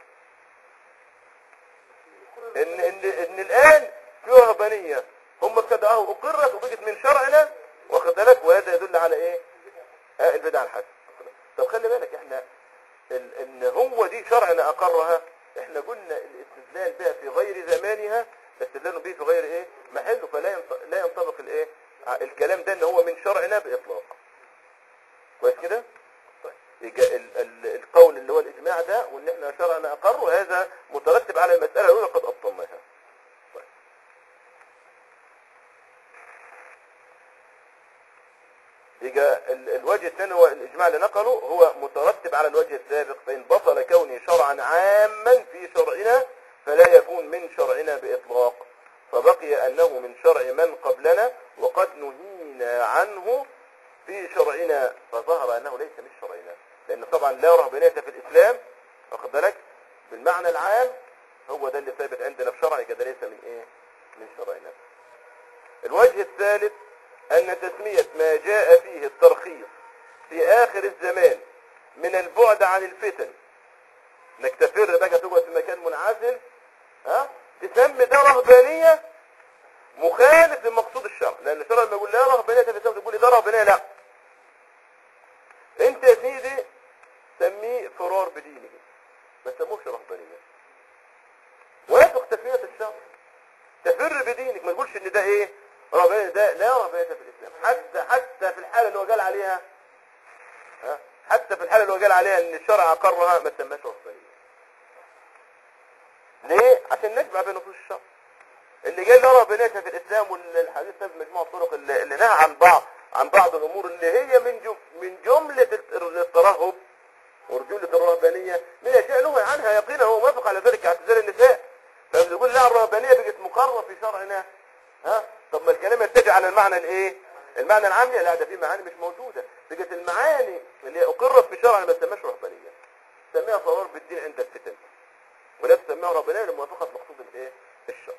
ان ان ان الان في رهبانيه هم ابتدعوه اقرت وبقت من شرعنا واخد بالك وهذا يدل على ايه آه البدع الحسن طب خلي بالك احنا ال- ان هو دي شرعنا اقرها احنا قلنا الاستدلال بها في غير زمانها الاستدلال به في غير ايه محله فلا ينط- لا ينطبق الايه ع- الكلام ده ان هو من شرعنا باطلاق كويس كده طيب يبقى ال- ال- القول اللي هو الاجماع ده وان احنا شرعنا اقره هذا مترتب على المساله الاولى قد ابطلناها طيب. يبقى ال- الوجه الثاني هو الاجماع اللي نقله هو مترتب على الوجه السابق فان بطل كونه شرعا عاما في شرعنا فلا يكون من شرعنا باطلاق فبقي انه من شرع من قبلنا وقد نهينا عنه في شرعنا فظهر انه ليس من شرعنا لان طبعا لا رهبانيه في الاسلام واخد بالك بالمعنى العام هو ده اللي ثابت عندنا في شرع كده ليس من ايه من شرعنا الوجه الثالث ان تسمية ما جاء فيه الترخيص في اخر الزمان من البعد عن الفتن انك تفر بقى تقعد في مكان منعزل ها تسمي ده رهبانية مخالف لمقصود الشرع لان الشرع لما يقول لا رهبانية في الاسلام تقول لي ده رهبانية لا انت يا سيدي سميه فرار بدينه ما تسموش رهبانية وافق تسمية الشرع تفر بدينك ما تقولش ان ده ايه رهبانية ده لا رهبانية في الاسلام حتى حتى في الحالة اللي هو قال عليها ها حتى في الحالة اللي هو قال عليها ان الشرع اقرها ما تسماش رهبانية ليه عشان نجمع بين نصوص الشرع اللي جاي له رهبانية في الاسلام والحديث ده في مجموعة الطرق اللي, اللي نهى عن بعض عن بعض الامور اللي هي من جم من جملة الت- الترهب ورجولة الرهبانية من اشياء نهي عنها يقينا هو موافق على ذلك اعتزال النساء فبيقول لا الرهبانية بقت مقرة في شرعنا ها طب ما الكلام يتجه على المعنى الايه المعنى العام لا ده في معاني مش موجودة بقت المعاني اللي اقرت في شرعنا ما تسماش رهبانية تسميها فرار بالدين عند الفتن ولا تسميها رهبانية لموافقة مقصود الايه الشرع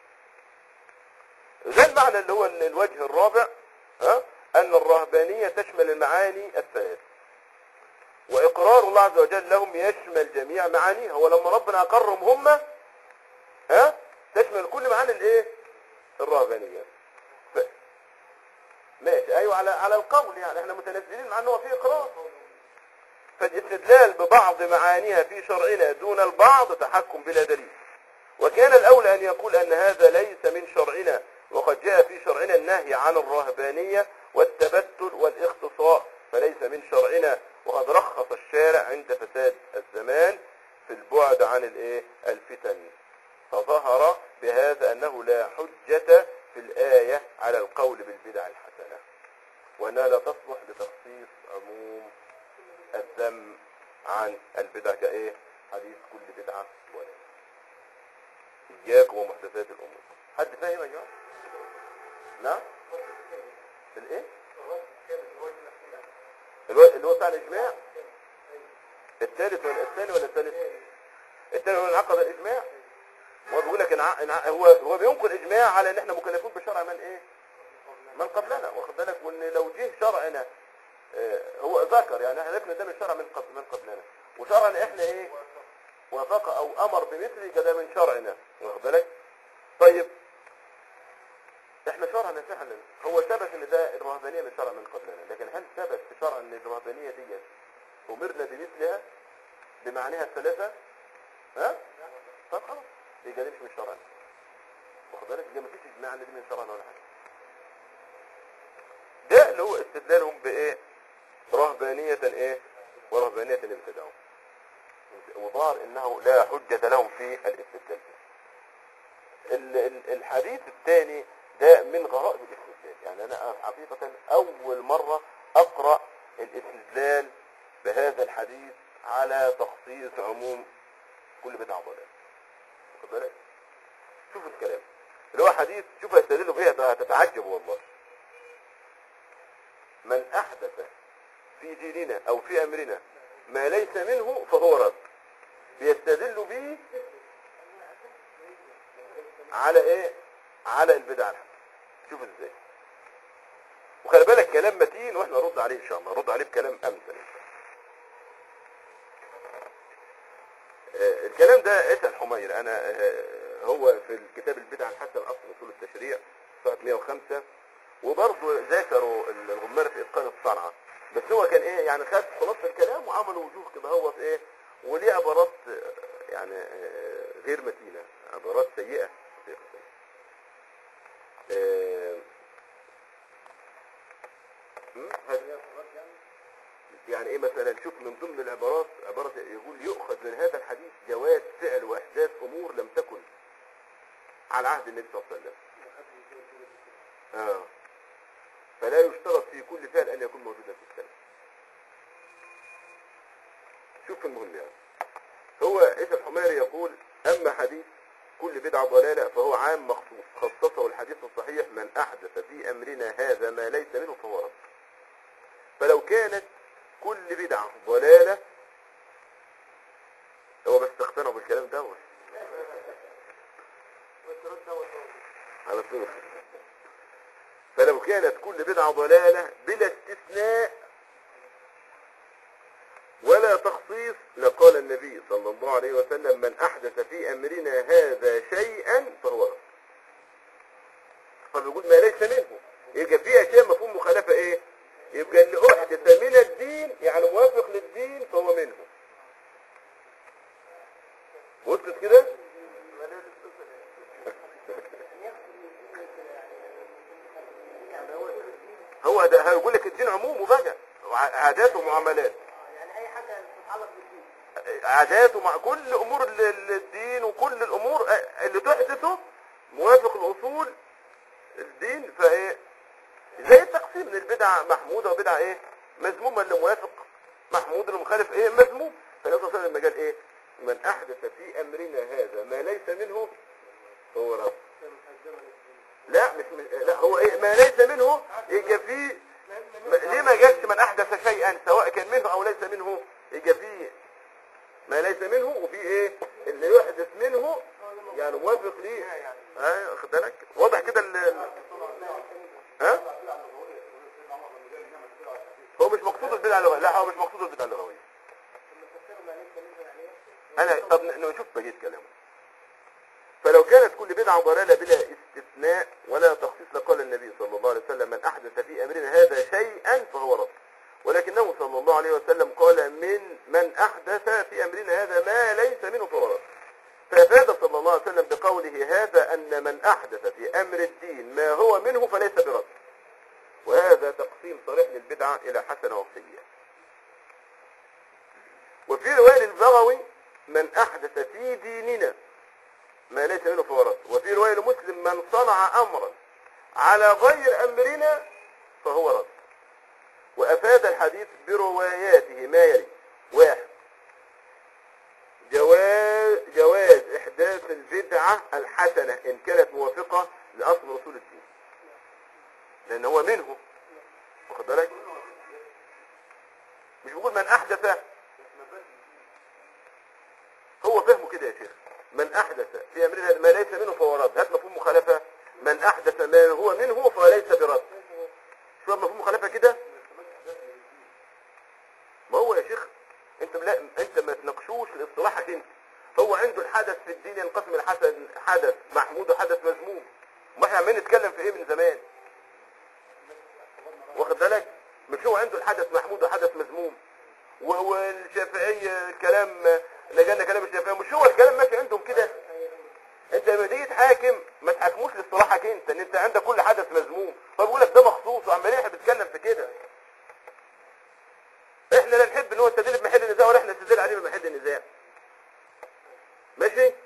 ده المعنى اللي هو ال- الوجه الرابع ها ان الرهبانية تشمل المعاني الثلاث واقرار الله عز وجل لهم يشمل جميع معانيها ولما ربنا اقرهم هم ها تشمل كل معاني الايه الرهبانية ف... ماشي ايوه على على القول يعني احنا متنزلين مع انه في اقرار فالاستدلال ببعض معانيها في شرعنا دون البعض تحكم بلا دليل وكان الأولى أن يقول أن هذا ليس من شرعنا وقد جاء في شرعنا النهي عن الرهبانية والتبتل والاختصاء فليس من شرعنا وقد رخص الشارع عند فساد الزمان في البعد عن الايه الفتن فظهر بهذا أنه لا حجة في الآية على القول بالبدع الحسنة وأنها لا تصلح لتخصيص عموم الذم عن البدع كايه حديث كل بدعة ضلالة إياكم ومحدثات الأمور حد فاهم يا جماعة؟ نعم؟ الإيه؟ الو- اللي هو بتاع الإجماع الثالث ولا الثاني ولا الثالث؟ الثاني هو انعقد الإجماع هو بيقول لك انع... انع... هو هو بينقل إجماع على إن إحنا مكلفون بشرع من إيه؟ من قبلنا واخد بالك وإن لو جه شرعنا آه، هو ذكر يعني احنا عرفنا ده من شرع من قبل من قبلنا وشرعنا احنا ايه وافق او امر بمثله كده من شرعنا واخد بالك طيب احنا شرعنا فعلا هو ثبت ان ده الرهبانيه من شرع من قبلنا لكن هل ثبت في شرع ان الرهبانيه دي امرنا بمثلها بمعناها الثلاثه ها طب خلاص يبقى دي مش من شرعنا واخد بالك يبقى مفيش اجماع ان دي من شرعنا ولا حاجه ده اللي هو استدلالهم بايه رهبانية ايه ورهبانية ابتدعوا وظهر انه لا حجة لهم في الاستدلال ال- ال- الحديث الثاني ده من غرائب الاستدلال يعني انا حقيقة اول مرة اقرأ الاستدلال بهذا الحديث على تخصيص عموم كل بدعة ضلال واخد بالك شوف الكلام اللي هو حديث شوف هيستدلوا فيها هتتعجب والله من احدث في ديننا او في امرنا ما ليس منه فهو رد بيستدل به على ايه على البدع الحسنة شوف ازاي وخلي بالك كلام متين واحنا نرد عليه ان شاء الله نرد عليه بكلام امثل آه، الكلام ده اسال حمير انا آه، هو في الكتاب البدع الحسن اصل اصول التشريع صفحه 105 وبرضه ذكروا الغمار في اتقان الصنعه بس هو كان ايه يعني خد خلاصه الكلام وعملوا وجوه كده هو في ايه وليه عبارات آه، يعني آه، غير متينه عبارات سيئه آه، م? هذا- يعني ايه مثلا شوف من ضمن العبارات عبارة يقول يؤخذ من هذا الحديث جواز فعل واحداث امور لم تكن على عهد النبي صلى الله عليه وسلم اه فلا يشترط في كل فعل ان يكون موجودا في السلف شوف المهم يعني هو اسم الحميري يقول اما حديث كل بدعة ضلالة فهو عام مخصوص خصصه الحديث الصحيح من احدث في امرنا هذا ما ليس منه فهو رد فلو كانت كل بدعة ضلالة هو بس اقتنعوا بالكلام ده على طول فلو كانت كل بدعة ضلالة بلا استثناء ولا تخصيص لقال النبي صلى الله عليه وسلم من أحدث في أمرنا هذا شيئا فهو رد فبيقول ما ليس منه يبقى في أشياء مفهوم مخالفة إيه يبقى اللي أحدث من الدين يعني موافق للدين فهو منه وصلت كده هو ده هيقول لك الدين عموم وبقى عادات ومعاملات يعني اي حاجه تتعلق بالدين عادات ومع كل امور ال- ال- الدين وكل الامور اللي تحدثه موافق الاصول الدين فايه زي التقسيم ان البدعه محموده وبدعه ايه مذمومه اللي موافق محمود اللي مخالف ايه مذموم فالنبي صلى الله عليه وسلم لما قال ايه من احدث في امرنا هذا ما ليس منه فهو رد لا مش مش- لا هو ايه ما ليس منه يجي فيه ما- ليه ما جاش من احدث شيئا سواء كان منه او ليس منه يجي فيه ما ليس منه وفي ايه اللي يحدث منه يعني موافق ليه ها خد بالك واضح كده ال- ال- ها هو مش مقصود البدعه اللغويه لا هو مش مقصود البدعه اللغويه انا طب ن- نشوف بقيه كلامه فلو كانت كل بدعة ضلالة بلا استثناء ولا تخصيص لقال النبي صلى الله عليه وسلم من أحدث في أمرنا هذا شيئا فهو رد ولكنه صلى الله عليه وسلم قال من من أحدث في أمرنا هذا ما ليس منه فهو رد فأفاد صلى الله عليه وسلم بقوله هذا أن من أحدث في أمر الدين ما هو منه فليس برد وهذا تقسيم صريح للبدعة إلى حسنة وسيئة وفي رواية البغوي من أحدث في ديننا ما ليس منه فهو رد وفي رواية لمسلم من صنع أمرا على غير أمرنا فهو رد وأفاد الحديث برواياته ما يلي واحد جواز, جواز إحداث البدعة الحسنة إن كانت موافقة لأصل رسول الدين لأن هو منه واخد بالك مش بيقول من أحدث هو فهمه كده يا شيخ من احدث في امرنا ما ليس منه فهو رد هات مفهوم مخالفه من احدث ما هو منه فليس برد شو مفهوم مخالفه كده ما هو يا شيخ انت لا انت ما تناقشوش لاصطلاحك انت هو عنده الحدث في الدين ينقسم الحدث حدث محمود وحدث مذموم ما احنا عمالين نتكلم في ايه من زمان واخد بالك مش هو عنده الحدث محمود وحدث مذموم وهو الشافعية الكلام لجانا كلام الشافعية مش هو الكلام ماشي عندهم كده تحاكم ما تحاكموش لاصطلاحك انت ان انت عندك كل حدث مذموم فبيقول لك ده مخصوص وعمالين احنا بنتكلم في كده احنا لا نحب ان هو يستدل بمحل النزاع ولا احنا نستدل عليه بمحل النزاع ماشي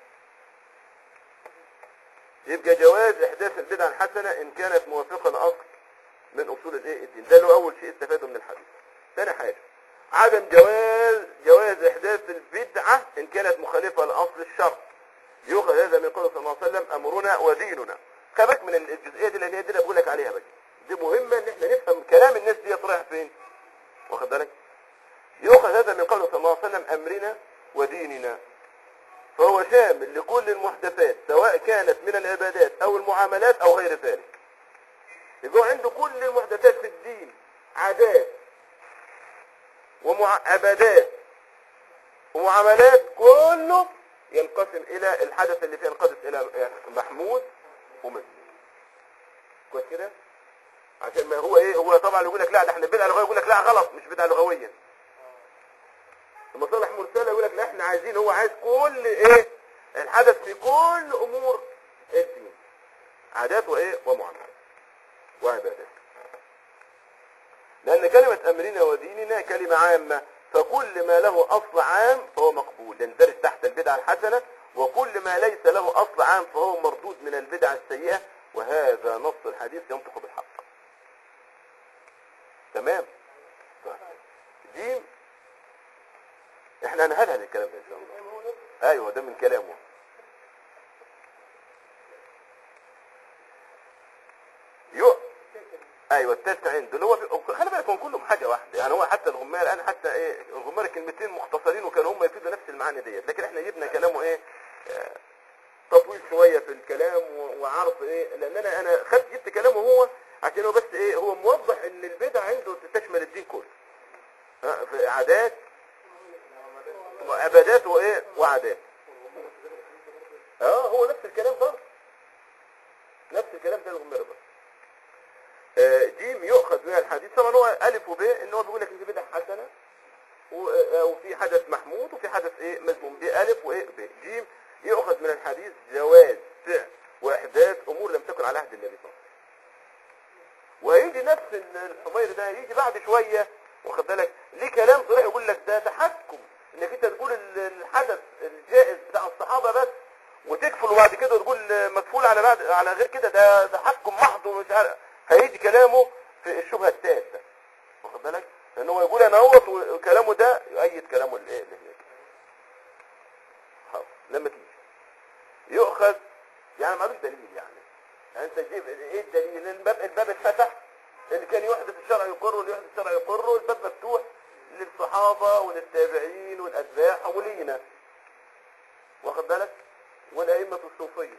يبقى جواز احداث البدعه الحسنه ان كانت موافقه لاصل من اصول الايه الدين ده اللي هو اول شيء استفاده من الحديث ثاني حاجه عدم جواز جواز احداث البدعه ان كانت مخالفه لاصل الشرع يؤخذ هذا من قوله صلى الله عليه وسلم امرنا وديننا خبك من الجزئيه دي لان هي دي اللي بقول لك عليها بقى دي مهمه ان احنا نفهم كلام الناس دي رايح فين واخد بالك يؤخذ هذا من قوله صلى الله عليه وسلم امرنا وديننا فهو شامل لكل المحدثات سواء كانت من العبادات او المعاملات او غير ذلك يبقى عنده كل المحدثات في الدين عادات وعبادات ومعاملات كله ينقسم الى الحدث اللي فيه ينقسم الى محمود ومذموم كويس كده عشان ما هو ايه هو طبعا يقول لك لا ده احنا بدعه لغويه يقول لك لا غلط مش بدعه لغويه المصالح مرسله يقول لك لا احنا عايزين هو عايز كل ايه الحدث في كل امور الدين عادات وايه ومعاملات وعبادات لان كلمه امرنا وديننا كلمه عامه فكل ما له اصل عام فهو مقبول يندرج تحت البدعه الحسنه وكل ما ليس له اصل عام فهو مردود من البدع السيئه وهذا نص الحديث ينطق بالحق تمام طيب. دي احنا هنهلها الكلام ده ان شاء الله ايوه ده من كلامه يو ايوه التاسع عنده اللي هو بي- خلي بالك هم كلهم حاجه واحده يعني هو حتى الغمار الان حتى ايه الغمار كلمتين مختصرين وكانوا هم يفيدوا نفس المعاني ديت لكن احنا جبنا كلامه ايه آه، تطويل شويه في الكلام و- وعرض ايه لان انا انا خدت جبت كلامه هو عشان هو بس ايه هو موضح ان البدع عنده تشمل الدين كله ها، في عادات وعبادات وايه وعادات اه هو نفس الكلام برضه نفس الكلام ده الغمار برضه آه، جيم يؤخذ من الحديث طبعا هو الف وب ان هو بيقول لك ان دي بدعه حسنه و- آه، وفي حدث محمود وفي حدث ايه مذموم دي الف وايه ب جيم يؤخذ من الحديث جواز فعل واحداث امور لم تكن على عهد النبي صلى الله عليه وسلم وهيجي نفس ال- الحمير ده يجي بعد شويه واخد بالك ليه كلام صريح يقول لك ده تحكم انك انت تقول ال- الحدث الجائز بتاع الصحابه بس وتكفل وبعد كده تقول مكفول على بعد على غير كده ده ده تحكم محض ومش عارف هيجي كلامه في الشبهه الثالثه واخد بالك لان هو يقول انا اهوت وكلامه ده يؤيد كلامه الايه اللي هناك حاضر لما تيجي يؤخذ يعني مالوش دليل يعني يعني انت تجيب ايه الدليل الباب الباب اتفتح اللي كان يحدث الشرع يقر واللي يحدث الشرع يقر الباب مفتوح للصحابه وللتابعين والاتباع ولينا واخد بالك والائمه الصوفيه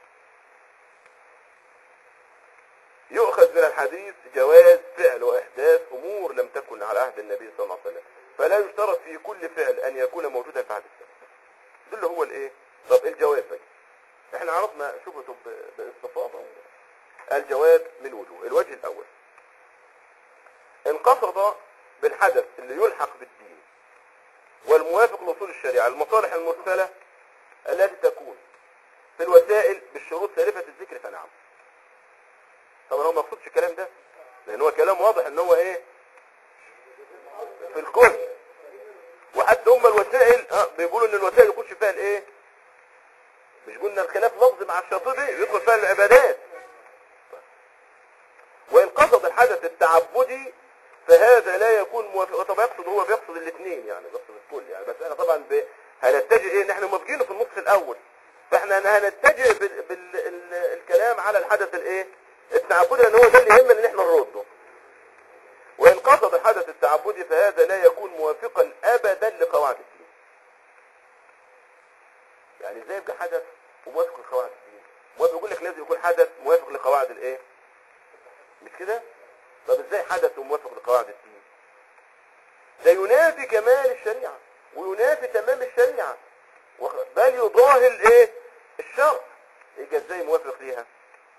يؤخذ من الحديث جواز فعل واحداث امور لم تكن على عهد النبي صلى الله عليه وسلم فلا يشترط في كل فعل ان يكون موجودا في عهد السلف ده اللي هو الايه طب الجواز بقى احنا عرفنا شبهته ب- باستفاضه الجواز من وجوه الوجه الاول ان قصد بالحدث اللي يلحق بالدين والموافق لاصول الشريعه المصالح المرسله التي تكون في الوسائل بالشروط سالفه الذكر فنعم طبعا هو ما يقصدش الكلام ده لان هو كلام واضح ان هو ايه في الكل وحتى هم الوسائل اه بيقولوا ان الوسائل يخش فيها الايه مش قلنا الخلاف لفظي مع الشاطبي يدخل فيها العبادات وان قصد الحدث التعبدي فهذا لا يكون موافق طبعا يقصد هو بيقصد الاثنين يعني بيقصد الكل يعني بس احنا طبعا ب... هنتجه ايه ان احنا موافقينه في النصف الاول فاحنا هنتجه بال... بال... ال... الكلام على الحدث الايه التعبدي لان هو ده اللي يهمنا ان احنا نرده وان قصد الحدث التعبدي فهذا لا يكون موافقا ابدا لقواعد الدين يعني ازاي يبقى حدث وموافق لقواعد الدين هو بيقول لك لازم يكون حدث موافق لقواعد الايه مش كده طب ازاي حدث وموافق لقواعد الدين ده ينافي كمال الشريعه وينافي تمام الشريعه وخ- بل يضاهي الايه الشرع يبقى ازاي موافق ليها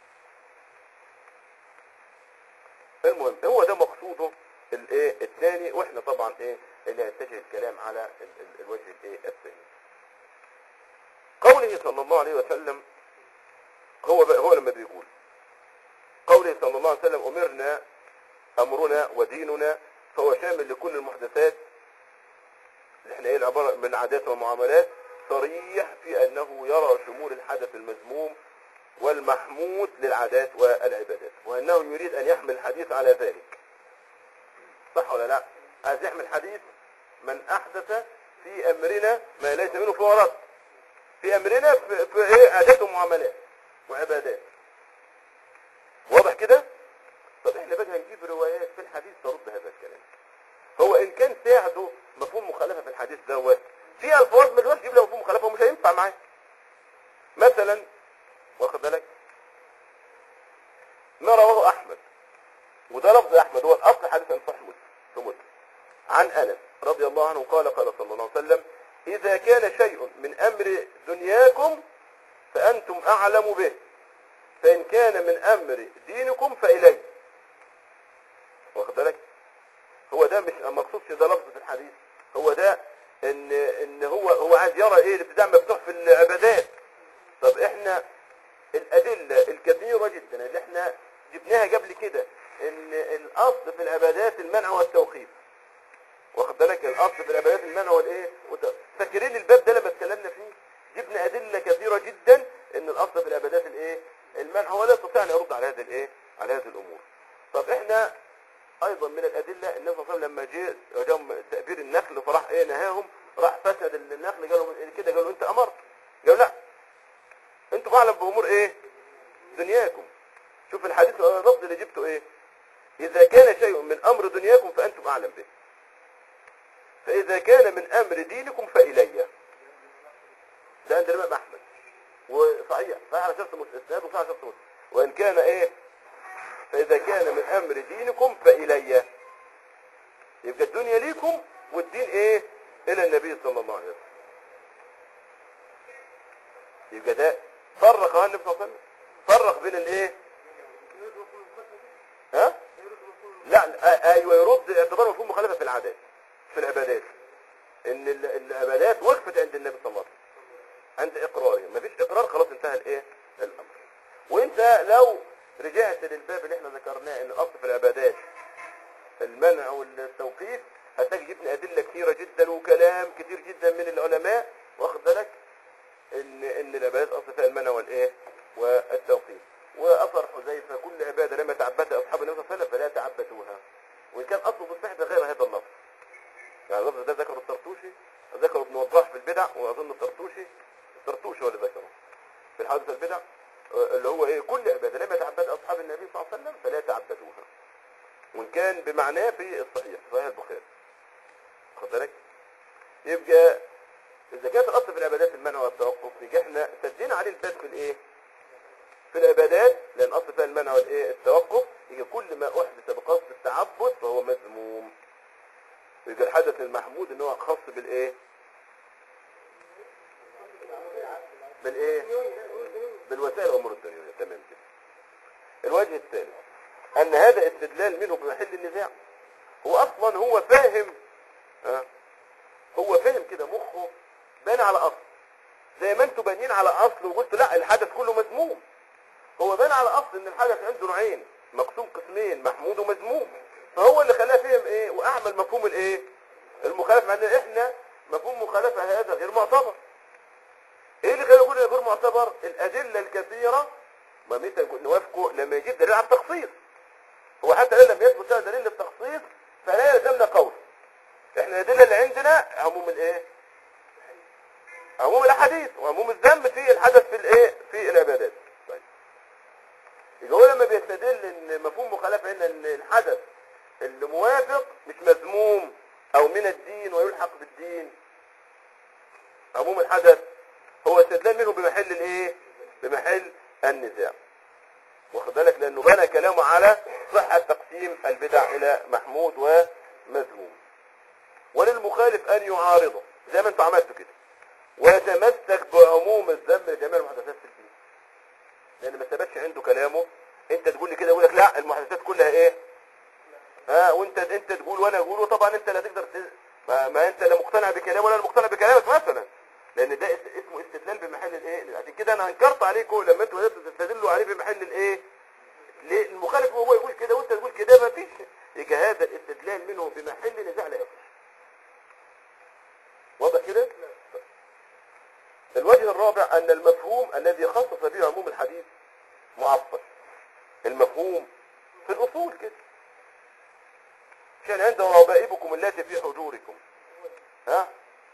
المهم هو ده مقصوده الايه الثاني واحنا طبعا ايه اللي هيتجه الكلام على ال- ال- الوجه الايه الثاني قوله صلى الله عليه وسلم هو بقى هو لما بيقول قوله صلى الله عليه وسلم أمرنا أمرنا وديننا فهو شامل لكل المحدثات اللي احنا ايه العبارة من عادات ومعاملات صريح في أنه يرى شمول الحدث المذموم والمحمود للعادات والعبادات وأنه يريد أن يحمل الحديث على ذلك صح ولا لا عايز يحمل الحديث من أحدث في أمرنا ما ليس منه فهو رد في أمرنا في, في إيه عادات ومعاملات وعبادات واضح كده طب احنا بقى هنجيب روايات في الحديث ترد هذا الكلام هو ان كان ساعده مفهوم مخالفه في الحديث دوت في الفاظ ما تقدرش تجيب له مفهوم مخالفه ومش هينفع معاه مثلا واخد بالك ما رواه احمد وده لفظ احمد هو الاصل حديث عن صحيح مسلم في مسلم عن انس رضي الله عنه قال قال صلى الله عليه وسلم اذا كان شيء من امر دنياكم فانتم اعلم به فان كان من امر دينكم فاليه واخد بالك هو ده مش مقصود في ده لفظ في الحديث هو ده ان ان هو هو عايز يرى ايه الابتداع مفتوح في العبادات طب احنا الادله الكثيره جدا اللي احنا جبناها قبل كده ان الاصل في العبادات المنع والتوقيف واخد بالك الاصل في العبادات المنع والايه والت- فاكرين الباب ده لما اتكلمنا فيه جبنا ادله كثيره جدا ان الاصل في العبادات الايه المنع ولا يستطيع ان يرد على هذه الايه على هذه الامور طب احنا ايضا من الادله النبي صلى الله عليه وسلم لما جه جاء تأبير النخل فراح ايه نهاهم راح فسد النخل قالوا كده قالوا انت امرت قالوا لا انتم اعلم بامور ايه دنياكم شوف الحديث اللفظ اللي جبته ايه اذا كان شيء من امر دنياكم فانتم اعلم به فاذا كان من امر دينكم فالي ده عند الامام احمد وصحيح صحيح على شرط مسلم اسناد وصحيح على شرط مسلم وان كان ايه فإذا كان من أمر دينكم فإلي يبقى الدنيا ليكم والدين إيه إلى النبي صلى الله عليه وسلم يبقى ده فرق ها النبي صلى الله عليه وسلم فرق بين الإيه ها لا لا، ايوه يرد اعتبار مفهوم مخالفه في العادات في العبادات ان ال- العبادات وقفت عند النبي صلى الله عليه وسلم عند اقراره مفيش اقرار خلاص انتهى الايه الامر وانت لو رجعت للباب اللي احنا ذكرناه ان الاصل في العبادات المنع والتوقيف هتلاقي جبنا ادله كثيره جدا وكلام كثير جدا من العلماء واخد بالك ان ان العبادات اصل فيها المنع والايه والتوقيف واثر حذيفه كل عباده لم يتعبدها اصحاب النبي صلى الله عليه وسلم فلا تعبدوها وان كان اصله في الصحيح ده غير هذا اللفظ يعني اللفظ ده ذكره الطرطوشي ذكره ابن وضاح في البدع واظن الطرطوشي الطرطوشي هو اللي ذكره في الحادثه البدع آه، اللي هو ايه كل عباده لم يتعبدها اصحاب النبي صلى الله عليه وسلم فلا تعبدوها وان كان بمعناه في الصحيح في صحيح البخاري خد بالك يبقى اذا كانت الاصل في العبادات المنع والتوقف يبقى احنا سدينا عليه الباب في الايه في العبادات لان اصل فيها المنع والايه التوقف يبقى كل ما احدث بقصد التعبد فهو مذموم يبقى الحدث المحمود ان هو خاص بالايه بالايه بالوسائل الامور الدنيويه تمام كده الوجه الثالث ان هذا استدلال منه بمحل النزاع هو اصلا هو فاهم ها هو فاهم كده مخه بان على اصل زي ما انتوا بانيين على اصل وقلتوا لا الحدث كله مذموم هو بان على اصل ان الحدث عنده نوعين مقسوم قسمين محمود ومذموم فهو اللي خلاه فهم ايه واعمل مفهوم الايه المخالفه مع ان احنا مفهوم مخالفه هذا غير معتبر ايه اللي خلاه يقول غير معتبر الادله الكثيره ما متى نقول نوافقه لما يجيب دليل على التخصيص هو حتى لو لم يثبت لنا دليل للتخصيص فلا يلزمنا قول احنا الادله اللي عندنا عموم الايه عموم الاحاديث وعموم الذنب في الحدث في الايه في العبادات طيب يبقى هو لما بيستدل ان مفهوم مخالفه هنا ان الحدث اللي موافق مش مذموم او من الدين ويلحق بالدين عموم الحدث هو استدلال منه بمحل الايه بمحل النزاع واخد بالك لانه بنى كلامه على صحة تقسيم البدع الى محمود ومذموم وللمخالف ان يعارضه زي ما انتوا عملتوا كده ويتمسك بعموم الذنب لجميع المحدثات في الدين لان ما ثبتش عنده كلامه انت تقول لي كده يقول لك لا المحدثات كلها ايه ها وانت انت تقول وانا اقول وطبعا انت لا تقدر ت... ما, ما انت لا مقتنع بكلامه ولا أنا مقتنع بكلامك مثلا لان ده اس- اسمه استدلال بمحل الايه اديك كده انا انكرت عليكم لما انتوا بداتوا تستدلوا عليه بمحل الايه ليه المخالف هو يقول كده وانت تقول كده ما فيش يبقى هذا الاستدلال منه بمحل نزاع لا يصح واضح كده الوجه الرابع ان المفهوم الذي خصص به عموم الحديث معطل المفهوم في الاصول كده كان عند ربائبكم التي في حجوركم ها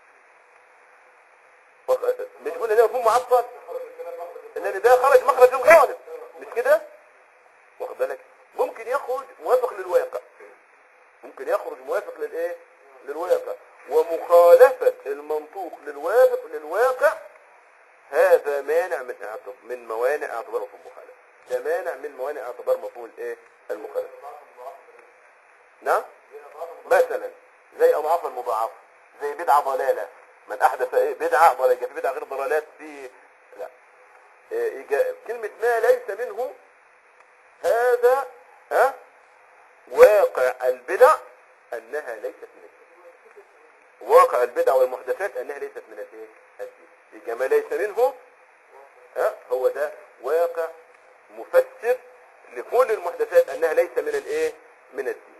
وق- مش قلنا ده مفهوم معطل ان ده خرج مخرج الغالب مش كده واخد بالك ممكن يخرج موافق للواقع ممكن يخرج موافق للايه للواقع ومخالفة المنطوق للواقع للواقع هذا مانع من اعتب من موانع اعتبار مفهوم المخالفة ده مانع من موانع اعتبار مفهوم الايه المخالفة نعم مثلا زي اضعاف المضاعفة زي بدعة ضلالة من احدث ايه بدعة ضلالة يبقى في بدعة غير ضلالات في لا إيه، يجا- كلمة ما ليس منه هذا ها واقع البدع انها ليست من الدين واقع البدع والمحدثات انها ليست من الايه الدين يبقى ما ليس منه ها هو ده واقع مفسر لكل المحدثات انها ليس من الايه من الدين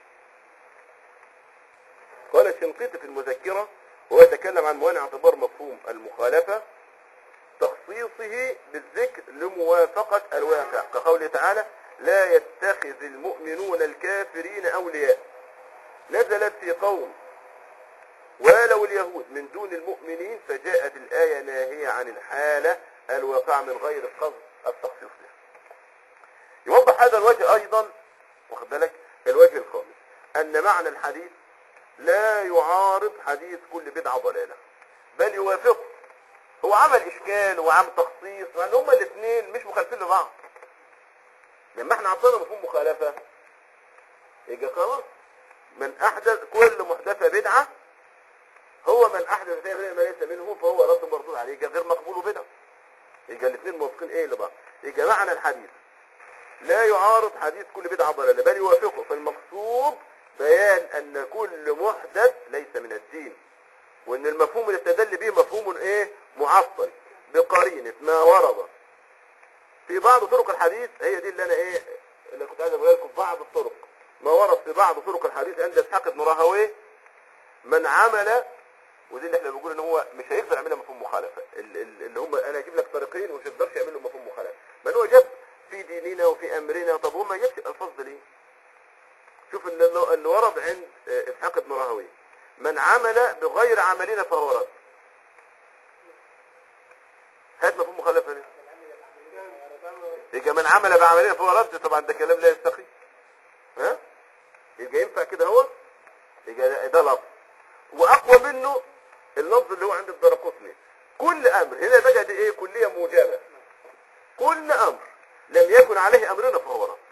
قال الشنقيطي في المذكرة وهو يتكلم عن موانع اعتبار مفهوم المخالفة تخصيصه بالذكر لموافقة الواقع كقوله تعالى لا يتخذ المؤمنون الكافرين أولياء نزلت في قوم ولو اليهود من دون المؤمنين فجاءت الآية ناهية عن الحالة الواقعة من غير قصد التخصيص لها يوضح هذا الوجه أيضا واخد بالك الوجه الخامس أن معنى الحديث لا يعارض حديث كل بدعة ضلالة بل يوافقه هو عمل اشكال وعمل تخصيص مع ان هما الاثنين مش مخالفين لبعض لما احنا عطينا مفهوم مخالفة يبقى خلاص من احدث كل محدثة بدعة هو من احدث فيها غير ما ليس منه فهو رد مردود عليه يبقى غير مقبول وبدعة يبقى الاثنين موافقين ايه لبعض يبقى معنى الحديث لا يعارض حديث كل بدعة ضلالة بل يوافقه فالمقصود بيان ان كل محدث ليس من الدين وان المفهوم اللي استدل به مفهوم ايه معطل بقرينة ما ورد في بعض طرق الحديث هي دي اللي انا ايه اللي كنت عايز اقولها لكم بعض الطرق ما ورد في بعض طرق الحديث عند اسحاق بن راهويه من عمل ودي اللي احنا بنقول ان هو مش هيقدر يعملها مفهوم مخالفه ال- ال- اللي هم انا اجيب لك طريقين ومش هيقدرش يعمل له مفهوم مخالفه بل هو جاب في ديننا وفي امرنا طب هو ما جابش الالفاظ دي ليه شوف اللي, اللي ورد عند آه، اسحاق بن راهويه من عمل بغير عملنا فهو رد هات مفهوم مخالفه ليه يبقى من عمل بعملنا فهو رد طبعا ده كلام لا يستقيم ها يبقى ينفع كده هو يبقى ده, ده لفظ واقوى منه اللفظ اللي هو عند الدرقطني كل امر هنا بقى دي ايه كليه موجبه كل امر لم يكن عليه امرنا فهو رد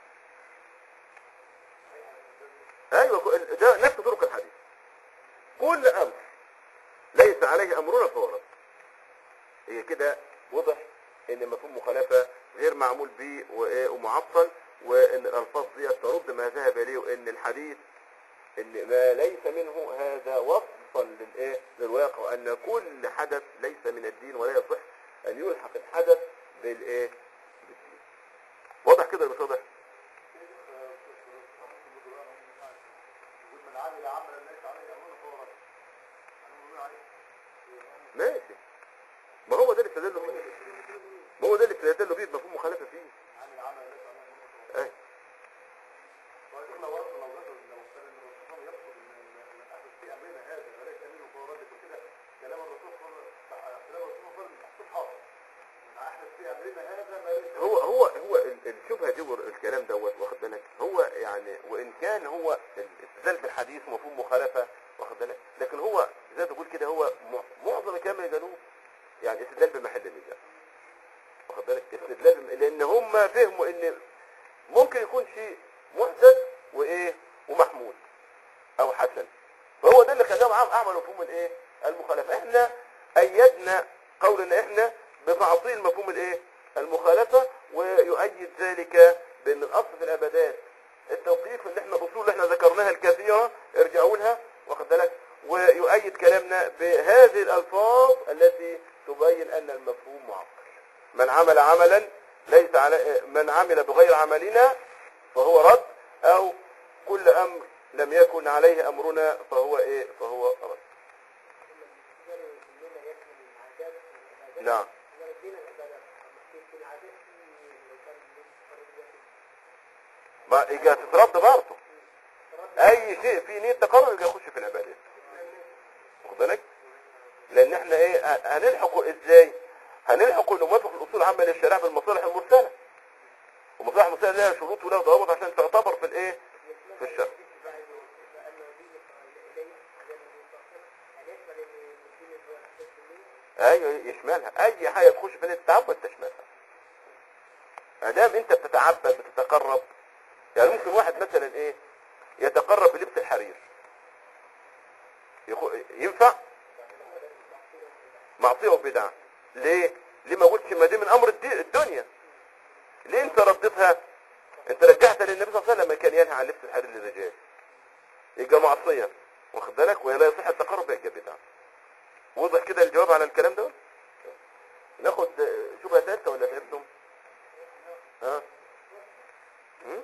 ايوه كل- ده نفس طرق الحديث كل امر ليس عليه امرنا فهو رد هي كده وضح ان مفهوم مخالفه غير معمول به وإيه ومعطل وان الالفاظ دي ترد ما ذهب اليه وان الحديث ان ما ليس منه هذا وصفا للايه للواقع وان كل حدث ليس من الدين ولا يصح ان يلحق الحدث بالايه بالدين واضح كده ولا مش واضح ماشي ما هو ده اللي استدلوا فيه ما هو ده اللي استدلوا فيه بمفهوم مخالفه فيه اي هو هو هو ال- الشبهه دي وال- الكلام دوت واخد بالك هو يعني وان كان هو الاستدلال بالحديث مفهوم مخالفه واخد بالك لكن هو زي ما تقول كده هو م- معظم الكلام اللي قالوه يعني استدلال بمحل النزاع واخد بالك استدلال بم- لان هم فهموا ان ممكن يكون شيء محدث وايه ومحمود او حسن فهو ده اللي خلاهم عم- عملوا مفهوم الايه المخالفه احنا ايدنا قولنا احنا بتعطيل مفهوم الايه المخالفه ويؤيد ذلك بان الاصل في الابدات التوقيف اللي احنا الاصول اللي احنا ذكرناها الكثيره ارجعوا لها واخد بالك ويؤيد كلامنا بهذه الالفاظ التي تبين ان المفهوم معطل من عمل عملا ليس على من عمل بغير عملنا فهو رد او كل امر لم يكن عليه امرنا فهو ايه فهو رد نعم ما يجي تترد برضه اي شيء فيه نية تقرب يجي يخش في العبادات واخد بالك لان احنا ايه ه- هنلحقه ازاي هنلحقه انه موافق الاصول العامه للشريعه بالمصالح المرسله والمصالح المرسله لها شروط ولها ضوابط عشان تعتبر في الايه في الشرع ايوه يشملها اي حاجه تخش في التعبد تشملها ما دام انت بتتعبد بتتقرب يعني ممكن واحد مثلا ايه يتقرب بلبس الحرير يخو... ينفع معصيه وبدعه ليه ليه ما قلتش ما دي من امر الدي- الدنيا ليه انت رديتها انت رجعت للنبي صلى الله عليه وسلم لما كان ينهى عن لبس الحرير للرجال يبقى معصيه واخد بالك ولا يصح التقرب يبقى بدعه وضح كده الجواب على الكلام ده ناخد شبهه ثالثه ولا فهمتم ها هم؟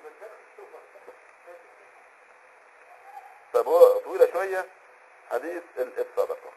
طب هو طويلة شوية حديث ال- الصدقة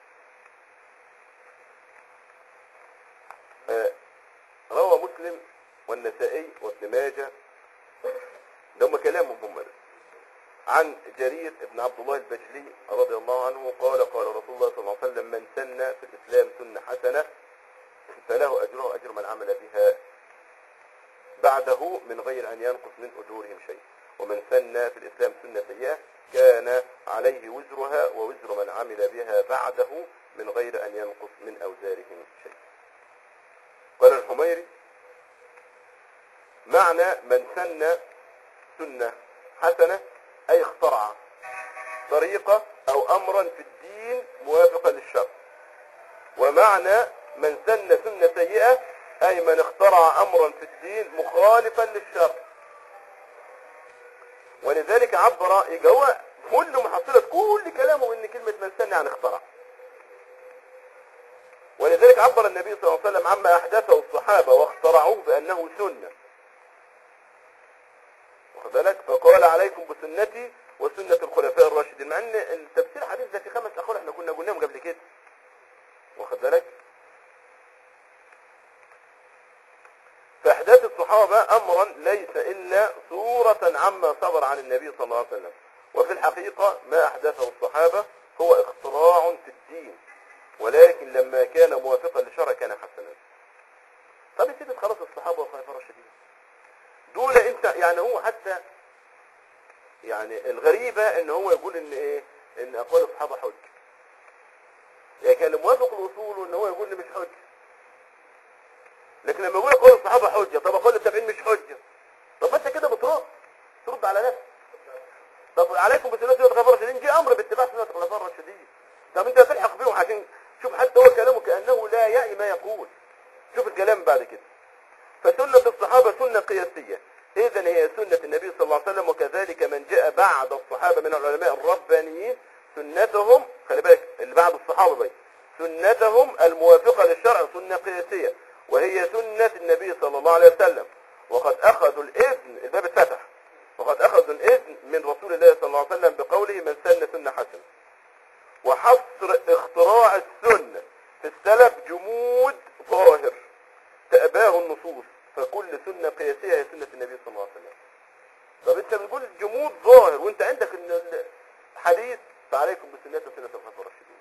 آه، روى مسلم والنسائي وابن ماجه ده هم كلامهم هم ده عن جرير بن عبد الله البجلي رضي الله عنه قال قال رسول الله صلى الله عليه وسلم من سن في الإسلام سنة حسنة فله أجره وأجر من عمل بها بعده من غير أن ينقص من أجورهم شيء ومن سن في الإسلام سنة سيئة كان عليه وزرها ووزر من عمل بها بعده من غير أن ينقص من أوزارهم شيء قال الحميري معنى من سن سنة حسنة أي اخترع طريقة أو أمرا في الدين موافقا للشرع ومعنى من سن سنة سيئة أي من اخترع أمرا في الدين مخالفا للشرع ولذلك عبر يجوا كل محصلة كل كلامه ان كلمة من سن يعني اخترع ولذلك عبر النبي صلى الله عليه وسلم عما احدثه الصحابة واخترعوه بانه سنة واخد بالك فقال عليكم بسنتي وسنة الخلفاء الراشدين مع ان التفسير الحديث ده في خمس اقوال احنا كنا قلناهم قبل كده واخد بالك فإحداث الصحابة أمرا ليس إلا صورة عما صبر عن النبي صلى الله عليه وسلم وفي الحقيقة ما أحدثه الصحابة هو اختراع في الدين ولكن لما كان موافقا للشرع كان حسنا طب يا سيدي خلاص الصحابة والخلفاء الراشدين دول انت يعني هو حتى يعني الغريبة ان هو يقول ان ايه ان اقوال الصحابة حجة يعني كان موافق الاصول ان هو يقول لي مش حجة لكن لما يقول قول الصحابة حجة طب اقول التابعين مش حجة طب ما انت كده بترد ترد على نفسك طب عليكم بسنة الخلفاء الراشدين جه امر باتباع سنة الخلفاء الراشدين طب انت تلحق بيهم عشان شوف حتى هو كلامه كأنه لا يعي ما يقول شوف الكلام بعد كده فسنة الصحابة سنة قياسية إذا هي سنة النبي صلى الله عليه وسلم وكذلك من جاء بعد الصحابة من العلماء الربانيين سنتهم خلي بالك اللي بعد الصحابة بقى سنتهم الموافقة للشرع سنة قياسية وهي سنة النبي صلى الله عليه وسلم وقد أخذوا الإذن الباب اتفتح وقد أخذوا الإذن من رسول الله صلى الله عليه وسلم بقوله من سن سنة حسنة وحصر اختراع السنة في السلف جمود ظاهر تأباه النصوص فكل سنة قياسية هي سنة النبي صلى الله عليه وسلم طب انت بتقول جمود ظاهر وانت عندك ان الحديث فعليكم بسنة وسنة الخلفاء الراشدين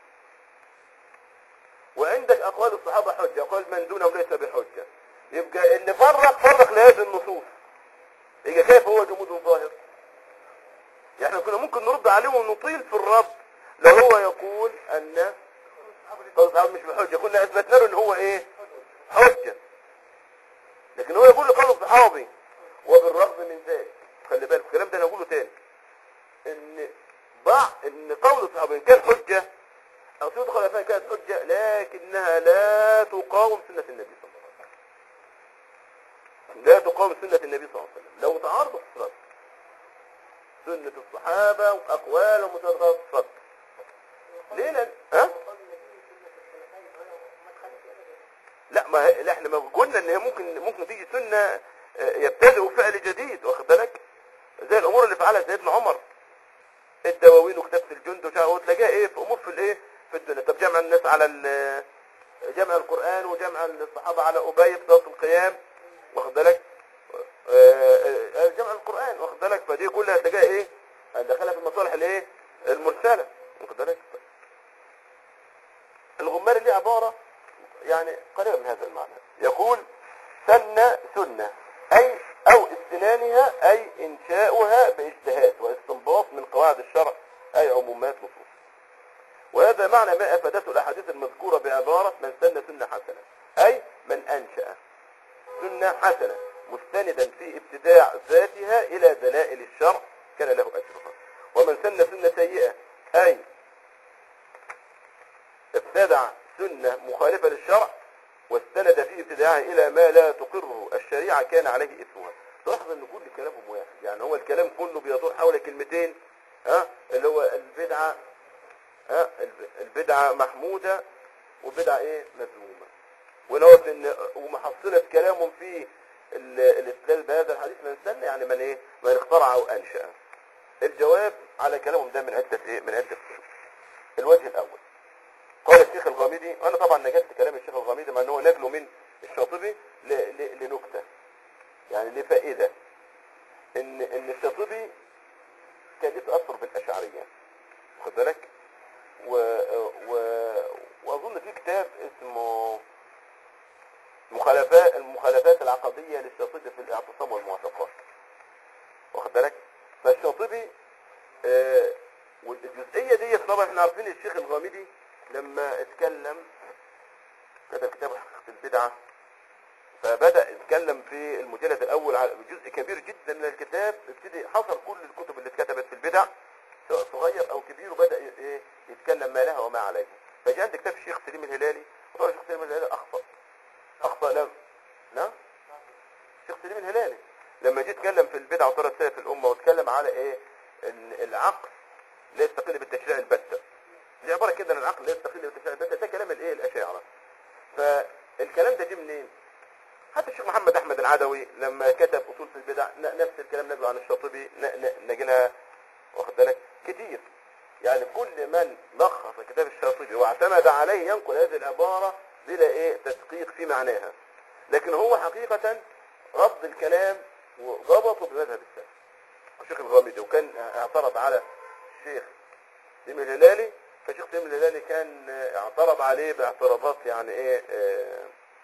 وعندك اقوال الصحابة حجة اقوال من دونهم ليس بحجة يبقى اللي فرق فرق لهذه النصوص يبقى كيف هو جمود ظاهر يعني احنا كنا ممكن نرد عليه ونطيل في الرد لو هو يقول ان قول الصحابة مش بحجة كنا اثبتنا له ان هو ايه حجة لكن هو يقول قول الصحابي وبالرغم من ذلك خلي بالك الكلام ده انا اقوله تاني ان ضع ان قول الصحابي ان كان حجة او سنة الخلفاء كانت حجة لكنها لا تقاوم سنة النبي صلى الله عليه وسلم لا تقاوم سنة النبي صلى الله عليه وسلم لو تعارضوا في الصلاة سنة الصحابة واقوالهم متضادة ليه لان ها لا ما هي- لا احنا ما قلنا ان هي ممكن ممكن تيجي سنه آه، يبتدئ فعل جديد واخد بالك زي الامور اللي فعلها سيدنا عمر الدواوين وكتابه الجند وشا- وتلاقيها ايه في امور في الايه في الدنيا طب جمع الناس على ال- جمع القران وجمع الصحابه على ابي في صلاه القيام واخد بالك آه، آه، جمع القران واخد بالك فدي كلها تلاقيها ايه دخلها في المصالح الايه المرسله واخد بالك الغماري ليه عباره يعني قريبه من هذا المعنى يقول سن سنه اي او استنانها اي انشاؤها باجتهاد واستنباط من قواعد الشرع اي عمومات نصوص وهذا معنى ما افادته الاحاديث المذكوره بعباره من سن سنه حسنه اي من انشا سنه حسنه مستندا في ابتداع ذاتها الى دلائل الشرع كان له اجرها ومن سن سنه سيئه اي ابتدع سنة مخالفة للشرع واستند في ابتداعها إلى ما لا تقره الشريعة كان عليه إثمها تلاحظ أن كل كلامهم واحد يعني هو الكلام كله بيدور حول كلمتين ها اللي هو البدعة ها الب- البدعة محمودة وبدعة إيه مذمومة ونقول إن ومحصلة كلامهم في ال- الاستدلال بهذا الحديث من سن يعني من إيه من اخترع أو أنشأ الجواب على كلامهم ده من عدة إيه من عدة كتب الوجه الأول قال الشيخ الغامدي وانا طبعا نجدت كلام الشيخ الغامدي مع ان هو نقله من الشاطبي ل- ل- لنكته يعني لفائده ان ان الشاطبي كان ليه تاثر بالاشعريه واخد بالك و... و... واظن في كتاب اسمه مخالفات المخالفات العقديه للشاطبي في الاعتصام والمعتقات واخد بالك فالشاطبي آه، والجزئيه دي طبعا احنا عارفين الشيخ الغامدي لما اتكلم كتب كتاب حقيقه البدعه فبدا يتكلم في المجلد الاول على جزء كبير جدا من الكتاب ابتدي حصر كل الكتب اللي اتكتبت في البدع سواء صغير او كبير وبدا ي- ايه يتكلم ما لها وما عليها فجاء عند كتاب الشيخ سليم الهلالي وطبعا الشيخ سليم الهلالي اخطا اخطا لم نعم الشيخ سليم الهلالي لما جه يتكلم في البدع وطرد سلف الامه واتكلم على ايه ان العقل لا يستقل بالتشريع البتة دي عباره كده ان العقل لا يستقل بالتشريع البتة ده كلام الايه الاشاعره فالكلام ده جه منين حتى الشيخ محمد احمد العدوي لما كتب اصول في البدع ن- نفس الكلام نقله عن الشاطبي ن- ن- نجينا واخد بالك كتير يعني كل من لخص كتاب الشاطبي واعتمد عليه ينقل هذه العباره بلا ايه تدقيق في معناها لكن هو حقيقه رد الكلام وضبطه بمذهب السلف الشيخ الغامدي وكان اعترض على الشيخ سليم الهلالي فالشيخ سليم الهلالي كان اعترض عليه باعتراضات يعني ايه آه،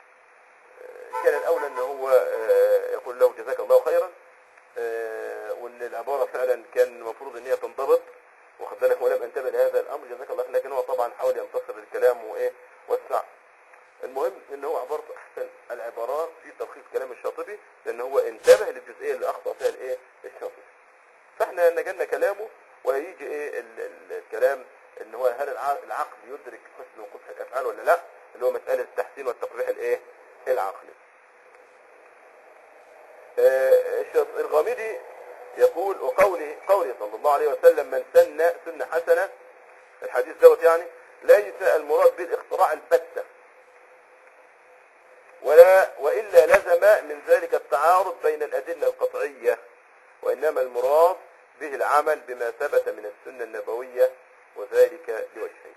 آه، كان الاولى ان هو آه، يقول له جزاك الله خيرا آه، وان العباره فعلا كان المفروض ان هي تنضبط واخد بالك ولم انتبه لهذا الامر جزاك الله خير لكن هو طبعا حاول ينتصر للكلام وايه وسع المهم ان هو عبارته احسن العبارات في تلخيص كلام الشاطبي لان هو انتبه للجزئيه اللي اخطا فيها الايه الشاطبي فاحنا نجلنا كلامه وهيجي ايه ال ال الكلام ان هو هل الع- العقل يدرك حسن وقبح الافعال ولا لا اللي هو مساله التحسين والتقبيح الايه العقلي آه، الشيخ الغامدي يقول وقوله قوله صلى الله عليه وسلم من سن سنه حسنه الحديث دوت يعني ليس المراد بالاختراع البتة ولا وإلا لزم من ذلك التعارض بين الأدلة القطعية وإنما المراد به العمل بما ثبت من السنة النبوية وذلك لوجهين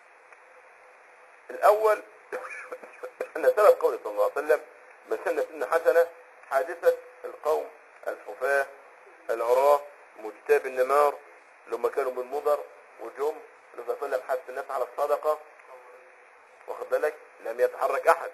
الأول أن سبب قوله صلى الله عليه وسلم من سن سنة حسنة حادثة القوم الحفاة العراة مجتاب النمار لما كانوا من مضر وجم النبي صلى الله عليه وسلم حث الناس على الصدقة واخد بالك لم يتحرك أحد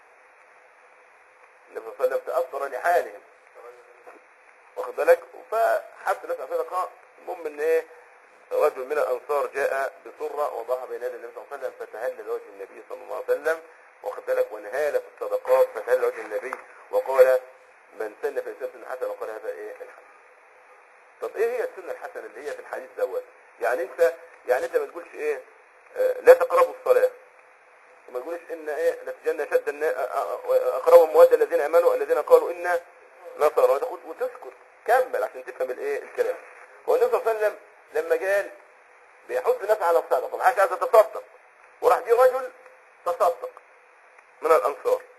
النبي صلى الله عليه وسلم تأثر لحالهم واخد بالك فحث الناس على الصدقة المهم ان ايه رجل من الانصار جاء بسرة وضعها بين يدي النبي صلى الله عليه وسلم فتهلل وجه النبي صلى الله عليه وسلم واخد بالك وانهال في الصدقات فتهلل وجه النبي وقال من سن في الاسلام سنه حسنه وقال هذا ايه الحسن طب ايه هي السنه الحسنه اللي هي في الحديث دوت يعني انت يعني انت ما تقولش ايه آه لا تقربوا الصلاه وما تقولش ان ايه لتجن شد النا- آه، آه، آه، اقربوا مواد الذين امنوا الذين قالوا انا نصارى وتقول وتسكت كمل عشان تفهم الايه الكلام هو النبي صلى الله عليه وسلم لما قال بيحث الناس على الصدقه طب حاجه عايز تتصدق وراح جه رجل تصدق من الانصار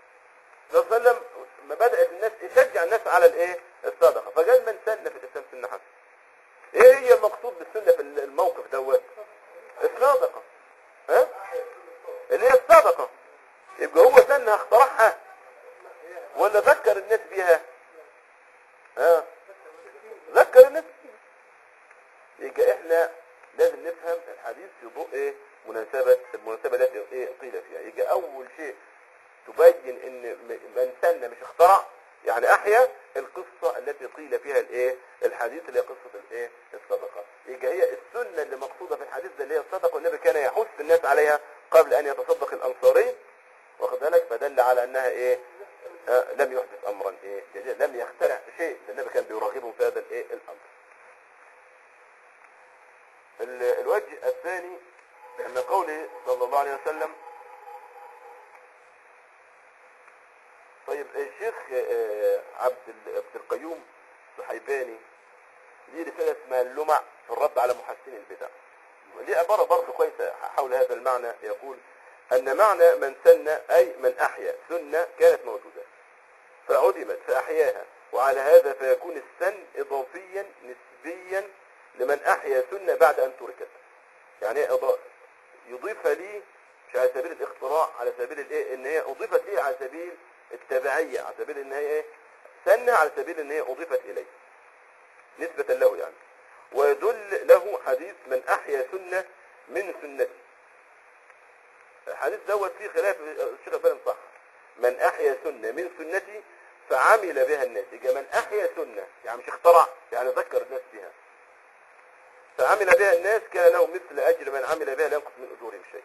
صلى الله عليه وسلم ما بدات الناس يشجع الناس على الايه الصدقه فقال من سن في الاسلام سنه حسنه ايه هي المقصود بالسنه في الموقف دوت الصدقه ها اللي هي الصدقه يبقى هو سنها اخترعها ولا ذكر الناس بيها ها ذكر الناس بيها يبقى احنا لازم نفهم الحديث في ضوء ايه مناسبة المناسبة التي ايه قيل فيها يبقى اول شيء تبين ان م- من سن مش اخترع يعني احيا القصة التي قيل فيها الايه الحديث اللي هي قصة الايه الصدقة يبقى هي السنة اللي مقصودة في الحديث ده اللي هي الصدقة والنبي كان يحث الناس عليها قبل ان يتصدق الانصاري واخد بالك فدل على انها ايه آه لم يحدث امرا ايه جديدا لم يخترع شيء النبي كان بيرغبهم في هذا الايه الامر ال- الوجه الثاني ان قوله صلى الله عليه وسلم طيب الشيخ آه، عبد ال- عبد القيوم الحيباني ليه رسالة اسمها اللمع في الرد على محسني البدع ليه عبارة برضه كويسة حول هذا المعنى يقول أن معنى من سن أي من أحيا سنة كانت موجودة فعدمت فأحياها وعلى هذا فيكون السن إضافيا نسبيا لمن أحيا سنة بعد أن تركت يعني إيه إضافة يضيفها لي مش على سبيل الاختراع على سبيل الايه ان هي اضيفت ليه على سبيل التبعية على سبيل ان هي ايه سنة على سبيل ان هي اضيفت اليه نسبة له يعني ويدل له حديث من احيا سنة من سنتي الحديث دوت فيه خلاف الشيخ الفلم صح من احيا سنة من سنتي فعمل بها الناس يبقى من احيا سنة يعني مش اخترع يعني ذكر الناس بها فعمل بها الناس كان له مثل اجر من عمل بها لا ينقص من اجورهم شيء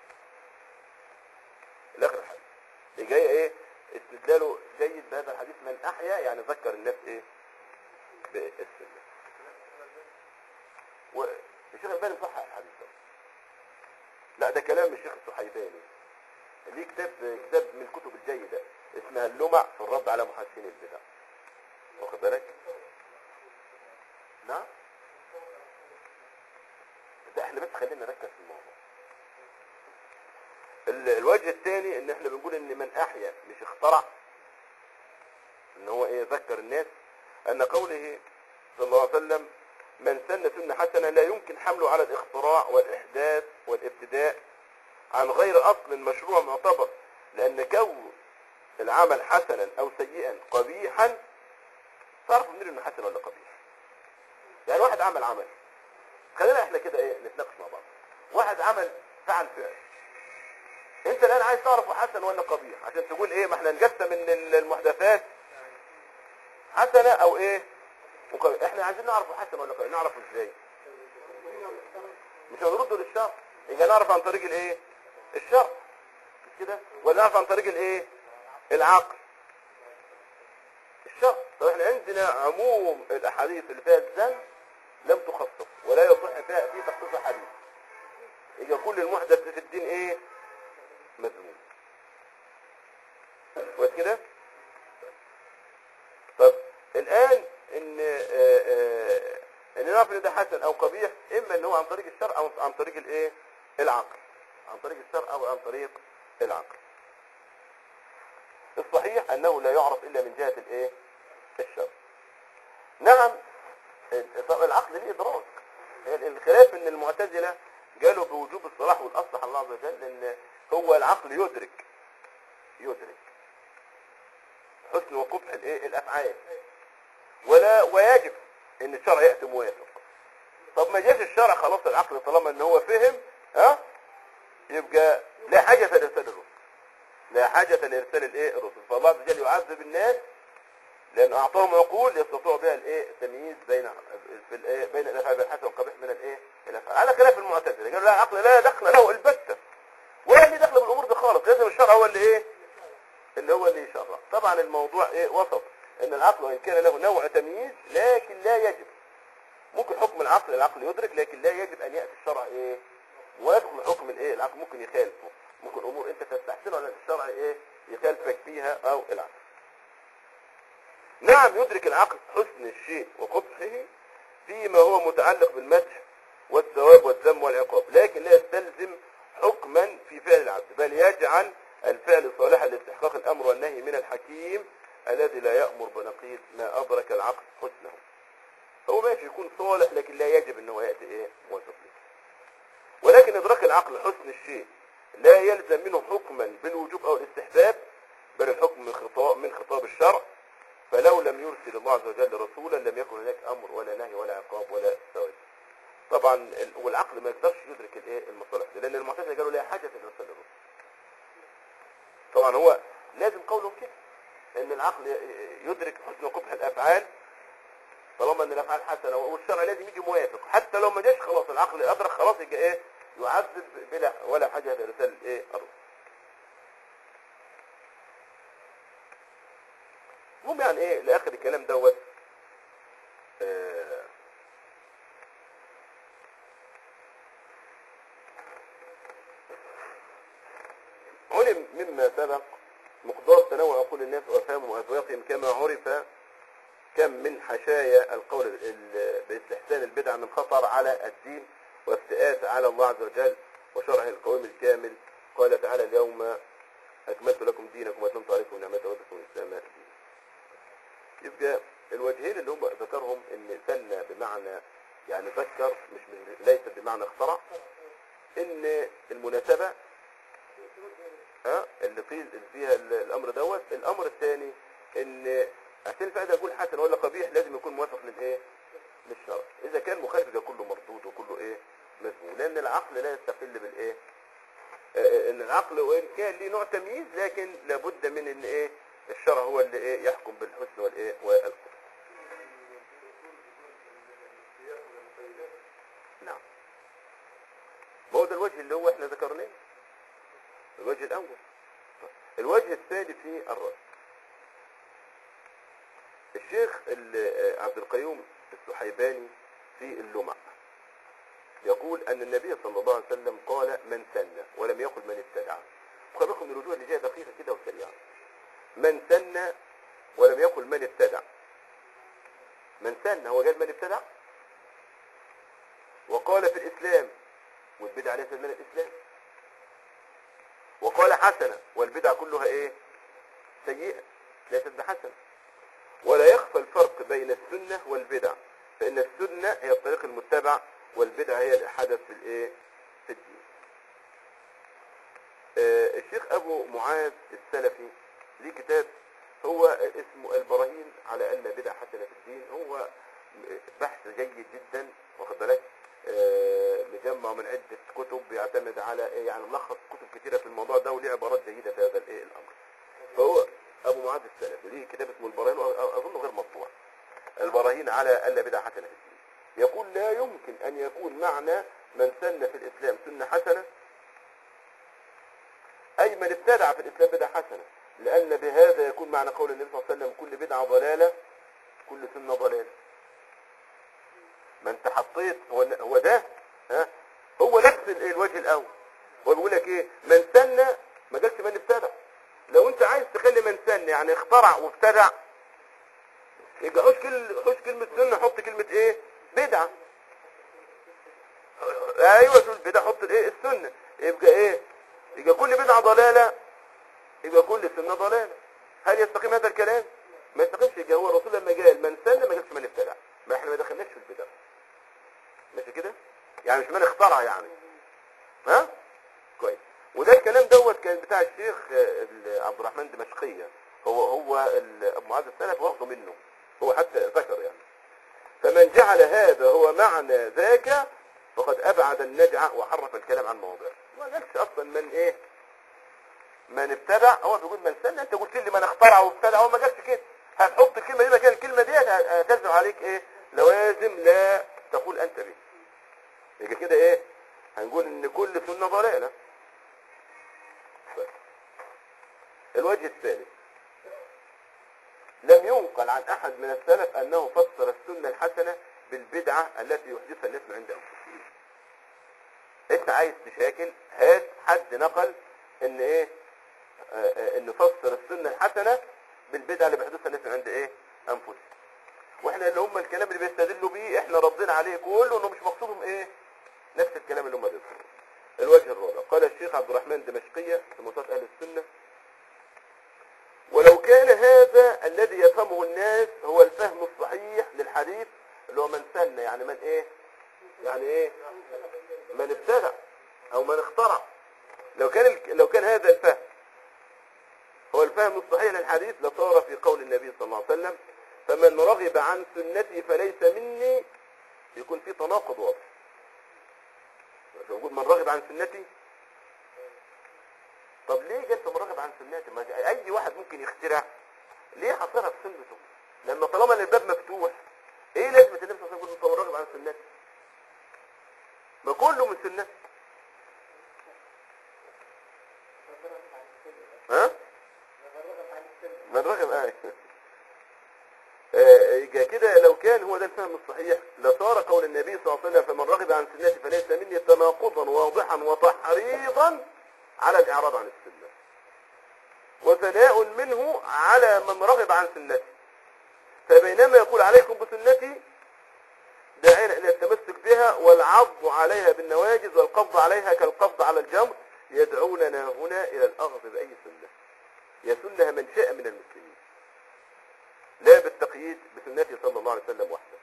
الاخر الحديث اللي جاي ايه استدلاله جيد بهذا الحديث من احيا يعني ذكر الناس ايه بالسنه والشيخ الباني صحح الحديث ده لا ده كلام الشيخ الصحيباني ليه كتاب كتاب من الكتب الجيده اسمها اللمع في الرد على محسني البدع واخد بالك نعم ده احنا بس خلينا نركز في الموضوع ال- الوجه الثاني ان احنا بنقول ان من احيا مش اخترع ان هو ايه ذكر الناس ان قوله صلى الله عليه وسلم من سن سنة حسنة لا يمكن حمله على الاختراع والاحداث والابتداء عن غير اصل مشروع معتبر لان كون العمل حسنا او سيئا قبيحا تعرف منين انه حسن ولا قبيح يعني واحد عمل عمل خلينا احنا كده ايه نتناقش مع بعض واحد عمل فعل فعل انت الان عايز تعرفه حسن ولا قبيح عشان تقول ايه ما احنا نقسم ان ال- المحدثات حسنة او ايه وقبيح. احنا عايزين نعرفه حسن ولا قبيح نعرفه ازاي مش هنرده للشرع يبقى نعرف عن طريق الايه الشرع مش كده ولا نعرف عن طريق الايه العقل الشرع طب احنا عندنا عموم الاحاديث اللي فيها الذنب لم تخصص ولا يصح فيها في تخصيص حديث يبقى كل المحدث في الدين ايه مذموم كويس كده طب الان ان آه، آه، ان نعرف ان ده حسن او قبيح اما ان هو عن طريق الشرع او عن طريق الايه العقل عن طريق الشرع او عن طريق العقل الصحيح انه لا يعرف الا من جهة الايه الشرع نعم ال- طب العقل ليه ادراك هي الخلاف ان المعتزله قالوا بوجوب الصلاح والاصلح الله عز وجل ان هو العقل يدرك يدرك حسن وقبح الايه الافعال ولا ويجب ان الشرع ياتي موافق طب ما جاش الشرع خلاص العقل طالما ان هو فهم ها يبقى لا حاجه لارسال الرسل لا حاجه لارسال الايه الرسل فالله عز وجل يعذب الناس لان اعطاهم عقول يستطيعوا بها الايه التمييز بين في الايه بين الافعال الحسن والقبيح من الايه الافعال على خلاف المعتزله قالوا لا العقل لا دخل له البته ولا ليه دخل بالامور دي خالص لازم الشرع هو اللي ايه اللي هو اللي يشرع طبعا الموضوع ايه وسط ان العقل وان كان له نوع تمييز لكن لا يجب ممكن حكم العقل العقل يدرك لكن لا يجب ان ياتي الشرع ايه ويدخل حكم الايه العقل ممكن يخالفه ممكن امور انت تستحسنها ولا الشرع ايه يخالفك فيها او العكس نعم يدرك العقل حسن الشيء وقبحه فيما هو متعلق بالمدح والثواب والذم والعقاب لكن لا يستلزم حكما في فعل العبد بل يجعل الفعل صالحا لاستحقاق الامر والنهي من الحكيم الذي لا يأمر بنقيض ما ادرك العقل حسنه هو ماشي يكون صالح لكن لا يجب ان هو ياتي ايه موافق له ولكن ادراك العقل حسن الشيء لا يلزم منه حكما بالوجوب او الاستحباب بل الحكم من خطاب من خطاب الشرع فلو لم يرسل الله عز وجل رسولا لم يكن هناك امر ولا نهي ولا عقاب ولا ثواب طبعا ال- والعقل ما يقدرش يدرك الايه المصالح دي لان المعتزله قالوا لا حاجه للرسول الرسول طبعا هو لازم قولهم كده ان العقل ي- يدرك حسن وقبح الافعال طالما ان الافعال حسنه والشرع لازم يجي موافق حتى لو ما جاش خلاص العقل ادرك خلاص يبقى ايه يعذب بلا ولا حاجه لرساله ايه الرسول المهم يعني ايه لاخر الكلام دوت آه، علم مما سبق مقدار تنوع عقول الناس وافهامهم واذواقهم كما عرف كم من حشايا القول ال- باستحسان البدع من خطر على الدين وافتئات على الله عز وجل وشرعه القويم الكامل قال تعالى اليوم اكملت لكم دينكم واتممت عليكم نعمتي ورضيت الاسلام دينا يبقى الوجهين اللي هم ذكرهم ان سن بمعنى يعني ذكر مش من ليس بمعنى اخترع ان المناسبة ها اللي قيل فيها ال- الامر دوت الامر الثاني ان عشان الفائده يقول حسن ولا قبيح لازم يكون موافق للايه للشرع اذا كان مخالف يبقى كله مردود وكله ايه مذموم لان العقل لا يستقل بالايه آه، آه، ان العقل وان كان ليه نوع تمييز لكن لابد من ان ايه الشرع هو اللي ايه يحكم بالحسن والايه والقبح نعم ما هو ده الوجه اللي هو احنا ذكرناه الوجه الاول طيب. الوجه الثاني في الرد الشيخ ال- عبد القيوم السحيباني في اللمع يقول ان النبي صلى الله عليه وسلم قال من سن ولم يقل من ابتدع خلي بالكم من الرجوع اللي جايه دقيقه كده وسريعه من سن ولم يقل من ابتدع من سن هو قال من ابتدع وقال في الاسلام والبدع ليست من الاسلام وقال حسنه والبدع كلها ايه سيئه ليست بحسنه ولا يخفى الفرق بين السنة والبدع فإن السنة هي الطريق المتبع والبدع هي الحدث في الايه في الدين آه الشيخ أبو معاذ السلفي ليه كتاب هو اسمه البراهين على أن بدع حسنة في الدين هو بحث جيد جدا واخد بالك آه، مجمع من عدة كتب بيعتمد على إيه؟ يعني ملخص كتب كتيرة في الموضوع ده وليه عبارات جيدة في هذا الايه الأمر فهو ابو معاذ السلفي ليه كتاب اسمه البراهين واظنه غير مطبوع البراهين على الا بدعه حسنه في الدين يقول لا يمكن ان يكون معنى من سن في الاسلام سنه حسنه اي من ابتدع في الاسلام بدعه حسنه لان بهذا يكون معنى قول النبي صلى الله عليه وسلم كل بدعه ضلاله كل سنه ضلاله ما انت حطيت هو هو ده ها هو نفس ال- الوجه الاول هو بيقول لك ايه من سن ما قالش من ابتدع لو انت عايز تخلي من سن يعني اخترع وابتدع يبقى حوش كل حوش كلمة سنة حط كلمة ايه بدعة ايوه شو البدعة حط الايه السنة يبقى ايه يبقى كل بدعة ضلالة يبقى كل سنة ضلالة هل يستقيم هذا الكلام ما يستقيمش يبقى هو الرسول لما قال من سن ما قالش من ابتدع ما احنا ما دخلناش في البدع ماشي كده يعني مش من اخترع يعني ها كويس وده الكلام دوت كان بتاع الشيخ آه، ال- عبد الرحمن دمشقية هو هو ال- ابو معاذ السلف واخده منه هو حتى ذكر يعني فمن جعل هذا هو معنى ذاك فقد ابعد النجع وحرف الكلام عن مواضعه ما قالش اصلا من ايه من ابتدع هو بيقول من سن انت قلت لي من اخترع وابتدع هو ما قالش كده هتحط الكلمه دي مكان الكلمه دي هتلزم عليك ايه لوازم لا تقول انت به يبقى كده ايه هنقول ان كل سنه ضلاله الوجه الثالث لم ينقل عن احد من السلف انه فسر السنه الحسنه بالبدعه التي يحدثها الناس من عند انفسهم انت عايز تشاكل هات حد نقل ان ايه آه، آه، ان فسر السنه الحسنه بالبدعه اللي بيحدثها الناس من عند ايه انفسهم واحنا اللي هم الكلام اللي بيستدلوا بيه احنا ردينا عليه كله انه مش مقصودهم ايه نفس الكلام اللي هم بيذكروه الوجه الرابع قال الشيخ عبد الرحمن دمشقية في مصاد اهل السنه وكان هذا الذي يفهمه الناس هو الفهم الصحيح للحديث اللي هو من سن يعني من ايه يعني ايه من ابتدع او من اخترع لو كان ال- لو كان هذا الفهم هو الفهم الصحيح للحديث لصار في قول النبي صلى الله عليه وسلم فمن رغب عن سنتي فليس مني يكون في تناقض واضح مش موجود من رغب عن سنتي طب ليه جت من رغب عن سنتي ما اي واحد ممكن يخترع ليه حصرها في سنته لما طالما ان الباب مفتوح ايه لازمه النبي صلى الله عليه وسلم يقول من رغب عن سنتي ما كله من سنتي ها من رغب آه. آه، يبقى كده لو كان هو ده الفهم الصحيح لصار قول النبي صلى الله عليه وسلم فمن رغب عن سنتي فليس مني تناقضا واضحا وتحريضا على الاعراض عن السنه وثناء منه على من رغب عن سنتي فبينما يقول عليكم بسنتي داعينا الى التمسك بها والعض عليها بالنواجذ والقبض عليها كالقبض على الجمر يدعوننا هنا الى الاخذ باي سنه يسنها من شاء من المسلمين لا بالتقييد بسنته صلى الله عليه وسلم وحده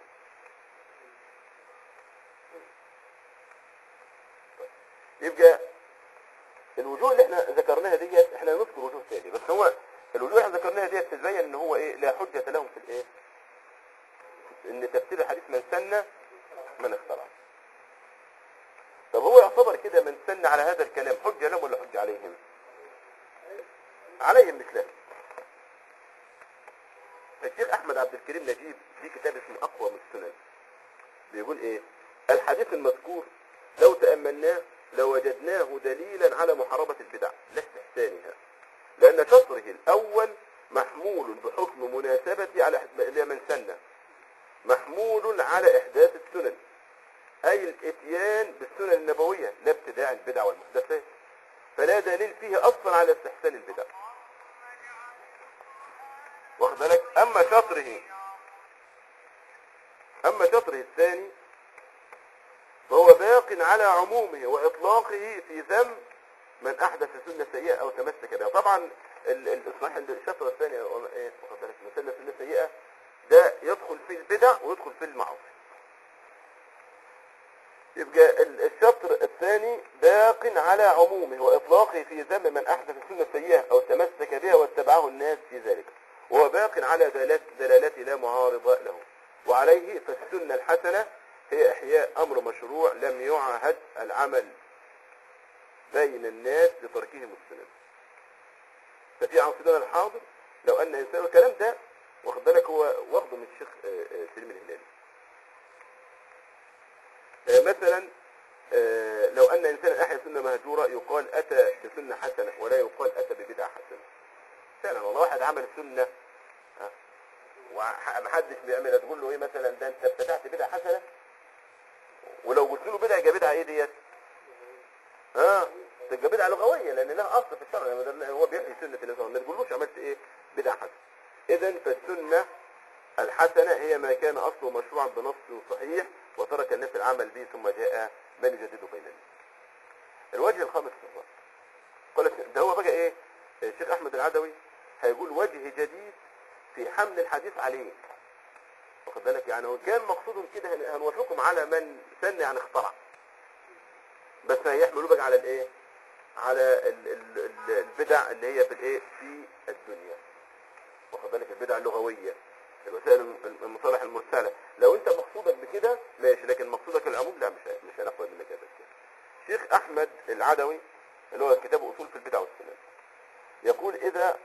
يبقى الوجوه اللي احنا ذكرناها ديت احنا نذكر وجوه تاني بس هو الوجوه اللي احنا ذكرناها ديت تبين ان هو ايه لا حجة لهم في الايه ان تفسير الحديث من سن من اخترع طب هو يعتبر كده من سن على هذا الكلام حجة لهم ولا حجة عليهم عليهم مثلهم الشيخ احمد عبد الكريم نجيب في كتاب اسمه اقوى من السنن بيقول ايه الحديث المذكور لو تأملناه لوجدناه دليلا على محاربة البدع لا استحسانها لأن شطره الأول محمول بحكم مناسبة على إحد- اللي هي من سنة محمول على إحداث السنن أي الإتيان بالسنن النبوية لا ابتداع البدع والمحدثات فلا دليل فيه أصلا على استحسان البدع واخد بالك أما شطره أما شطره الثاني فهو باق على عمومه وإطلاقه في ذم من أحدث سنة سيئة أو تمسك بها طبعا ال- ال- الصحيح عند الشطر الثاني وما- إيه واخد بالك من سنة سنة سيئة ده يدخل في البدع ويدخل في المعاصي يبقى ال- الشطر الثاني باق على عمومه وإطلاقه في ذم من أحدث سنة سيئة أو تمسك بها واتبعه الناس في ذلك وهو باق على دلالات دلالات لا معارض له وعليه فالسنة الحسنة هي إحياء أمر مشروع لم يعهد العمل بين الناس لتركهم السنن ففي عصرنا الحاضر لو أن إنسان الكلام ده واخد بالك هو واخده من الشيخ آه، آه، سليم الهلالي آه، مثلا آه، لو أن إنسانا أحيا سنة مهجورة يقال أتى بسنة حسنة ولا يقال أتى ببدعة حسنة فعلا والله واحد عمل سنة ها، ومحدش بيعملها تقول له ايه مثلا ده انت ابتدعت بدعة حسنة ولو قلت له بدعة يبقى بدعة ايه ديت ها تبقى بدعة لغوية لان لها اصل في الشرع يعني ده هو بيحيي سنة الانسان ما تقولوش عملت ايه بدعة حسنة اذا فالسنة الحسنة هي ما كان اصله مشروعا بنص صحيح وترك الناس العمل به ثم جاء من يجدده بين الناس الوجه الخامس في الرد قال ده هو بقى ايه الشيخ احمد العدوي هيقول وجه جديد في حمل الحديث عليه واخد بالك يعني هو كان مقصودهم كده هن- هنوافقهم على من سن يعني اخترع بس هيحملوا بقى على الايه على ال ال ال البدع اللي هي في الايه في الدنيا واخد بالك البدع اللغويه الوسائل الم- المصالح المرسله لو انت مقصودك بكده ماشي لكن مقصودك العموم لا مش ه- مش هناخد منك هذا الشيء شيخ احمد العدوي اللي هو كتاب اصول في البدع والسنن يقول اذا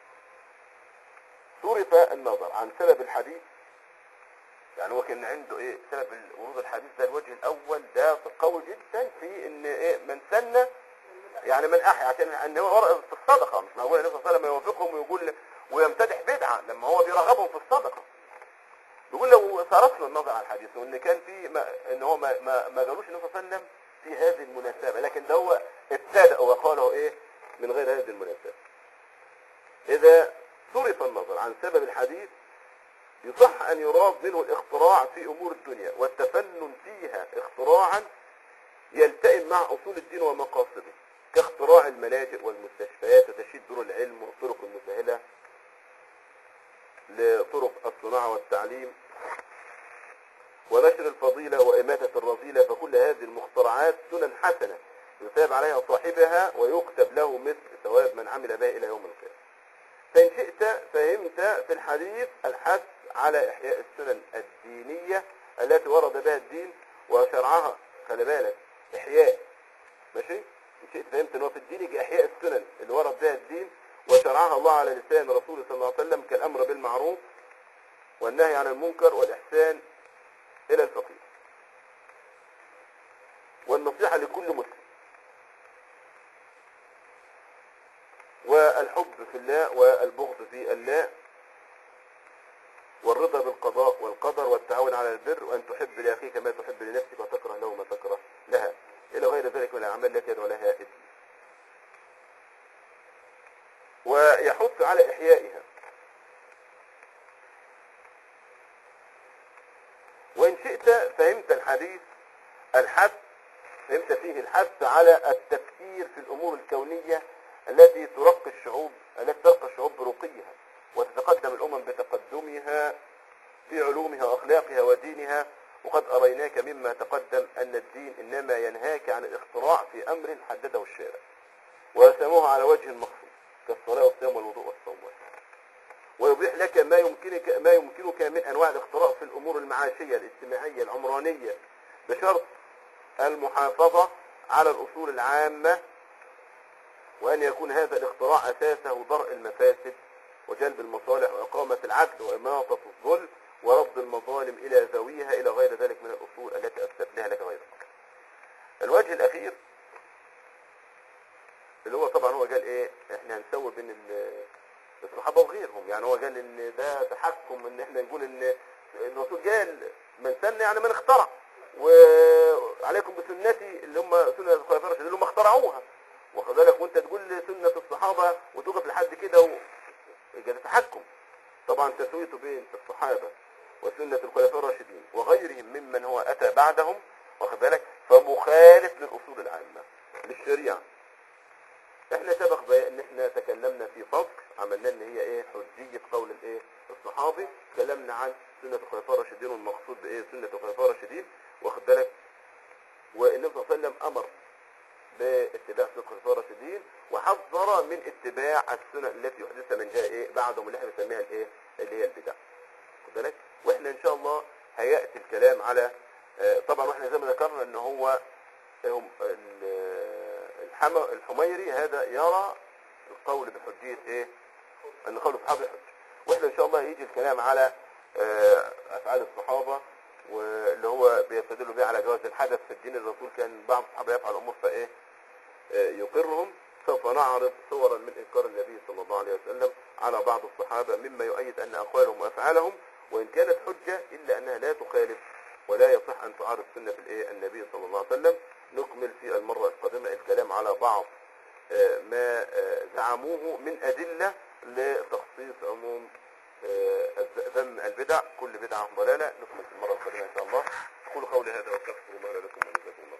صرف النظر عن سبب الحديث يعني هو كان عنده ايه سبب ورود الحديث ده الوجه الاول ده قوي جدا في ان ايه من سن يعني من احيا عشان ان هو ورق في الصدقه مش معقول النبي صلى الله عليه وسلم يوافقهم ويقول ويمتدح بدعه لما هو بيرغبهم في الصدقه بيقول لو صرفنا النظر عن الحديث وان كان في ما ان هو ما ما, ما قالوش النبي صلى الله عليه وسلم في هذه المناسبه لكن ده هو ابتدأ وقاله ايه من غير هذه المناسبه إذا صرف النظر عن سبب الحديث يصح أن يراد منه الاختراع في أمور الدنيا والتفنن فيها اختراعا يلتئم مع أصول الدين ومقاصده كاختراع الملاجئ والمستشفيات وتشييد دور العلم والطرق المسهلة لطرق الصناعة والتعليم ونشر الفضيلة وإماتة الرذيلة فكل هذه المخترعات سنن حسنة يثاب عليها صاحبها ويكتب له مثل ثواب من عمل بها إلى يوم القيامة فإن شئت فهمت في الحديث الحث على إحياء السنن الدينية التي ورد بها الدين وشرعها خلي بالك إحياء ماشي إن شئت فهمت أنه في الدين يجي إحياء السنن اللي ورد بها الدين وشرعها الله على لسان رسوله صلى الله عليه وسلم كالأمر بالمعروف والنهي عن المنكر والإحسان إلى الفقير والنصيحة لكل مسلم والحب في الله والبغض في الله والرضا بالقضاء والقدر والتعاون على البر وأن تحب لأخيك ما تحب لنفسك وتكره له ما تكره لها إلى غير ذلك من الأعمال التي يدعو لها إثم ويحث على إحيائها وإن شئت فهمت الحديث الحث فهمت فيه الحث على التفكير في الأمور الكونية التي ترقي الشعوب التي ترقى الشعوب برقيها وتتقدم الأمم بتقدمها في علومها وأخلاقها ودينها وقد أريناك مما تقدم أن الدين إنما ينهاك عن الاختراع في أمر حدده الشارع ورسموه على وجه مخصوص كالصلاة والصيام والوضوء والصوم ويبيح لك ما يمكنك ما يمكنك من انواع الاختراع في الامور المعاشيه الاجتماعيه العمرانيه بشرط المحافظه على الاصول العامه وان يكون هذا الاختراع اساسه درء المفاسد وجلب المصالح واقامه العدل واماطه الظلم ورد المظالم الى ذويها الى غير ذلك من الاصول التي اثبتناها لك غيرك. الوجه الاخير اللي هو طبعا هو قال ايه احنا هنسوي بين ال- الصحابه وغيرهم يعني هو قال ان ده تحكم ان احنا نقول ان الرسول قال من سن يعني من اخترع وعليكم بسنتي اللي هم سنه الخلفاء الراشدين اللي هم اخترعوها واخد بالك وانت تقول سنه الصحابه وتوقف لحد كده و... يبقى ده تحكم طبعا تسويته بين الصحابه وسنه الخلفاء الراشدين وغيرهم ممن هو اتى بعدهم واخد بالك فمخالف للاصول العامه للشريعه احنا سبق بقى ان احنا تكلمنا في فصل عملنا ان هي ايه حجية قول الايه الصحابي تكلمنا عن سنة الخلفاء الراشدين والمقصود بايه سنة الخلفاء الراشدين واخد بالك والنبي صلى الله عليه وسلم امر باتباع سنة الخلفاء الراشدين وحذر من اتباع السنن التي يحدثها من جاء ايه بعدهم اللي احنا بنسميها الايه اللي هي البدع واخد بالك واحنا ان شاء الله هياتي الكلام على آه، طبعا واحنا زي ما ذكرنا ان هو هم ال- الحم- الحميري هذا يرى القول بحجية ايه ان قول الصحابة حج واحنا ان شاء الله يجي الكلام على آه، افعال الصحابة واللي هو بيستدلوا بيه على جواز الحدث في الدين الرسول كان بعض الصحابة يفعل امور فايه آه، يقرهم سوف نعرض صورا من انكار النبي صلى الله عليه وسلم على بعض الصحابة مما يؤيد ان اقوالهم وافعالهم وان كانت حجة الا انها لا تخالف ولا يصح ان تعارض سنة الايه النبي صلى الله عليه وسلم نكمل في المرة القادمة الكلام على بعض آه، ما آه، زعموه من أدلة لتخصيص عموم آه، الز- ذم البدع كل بدعة ضلالة نكمل في المرة القادمة إن شاء الله أقول قولي هذا وأستغفر الله لكم ولكم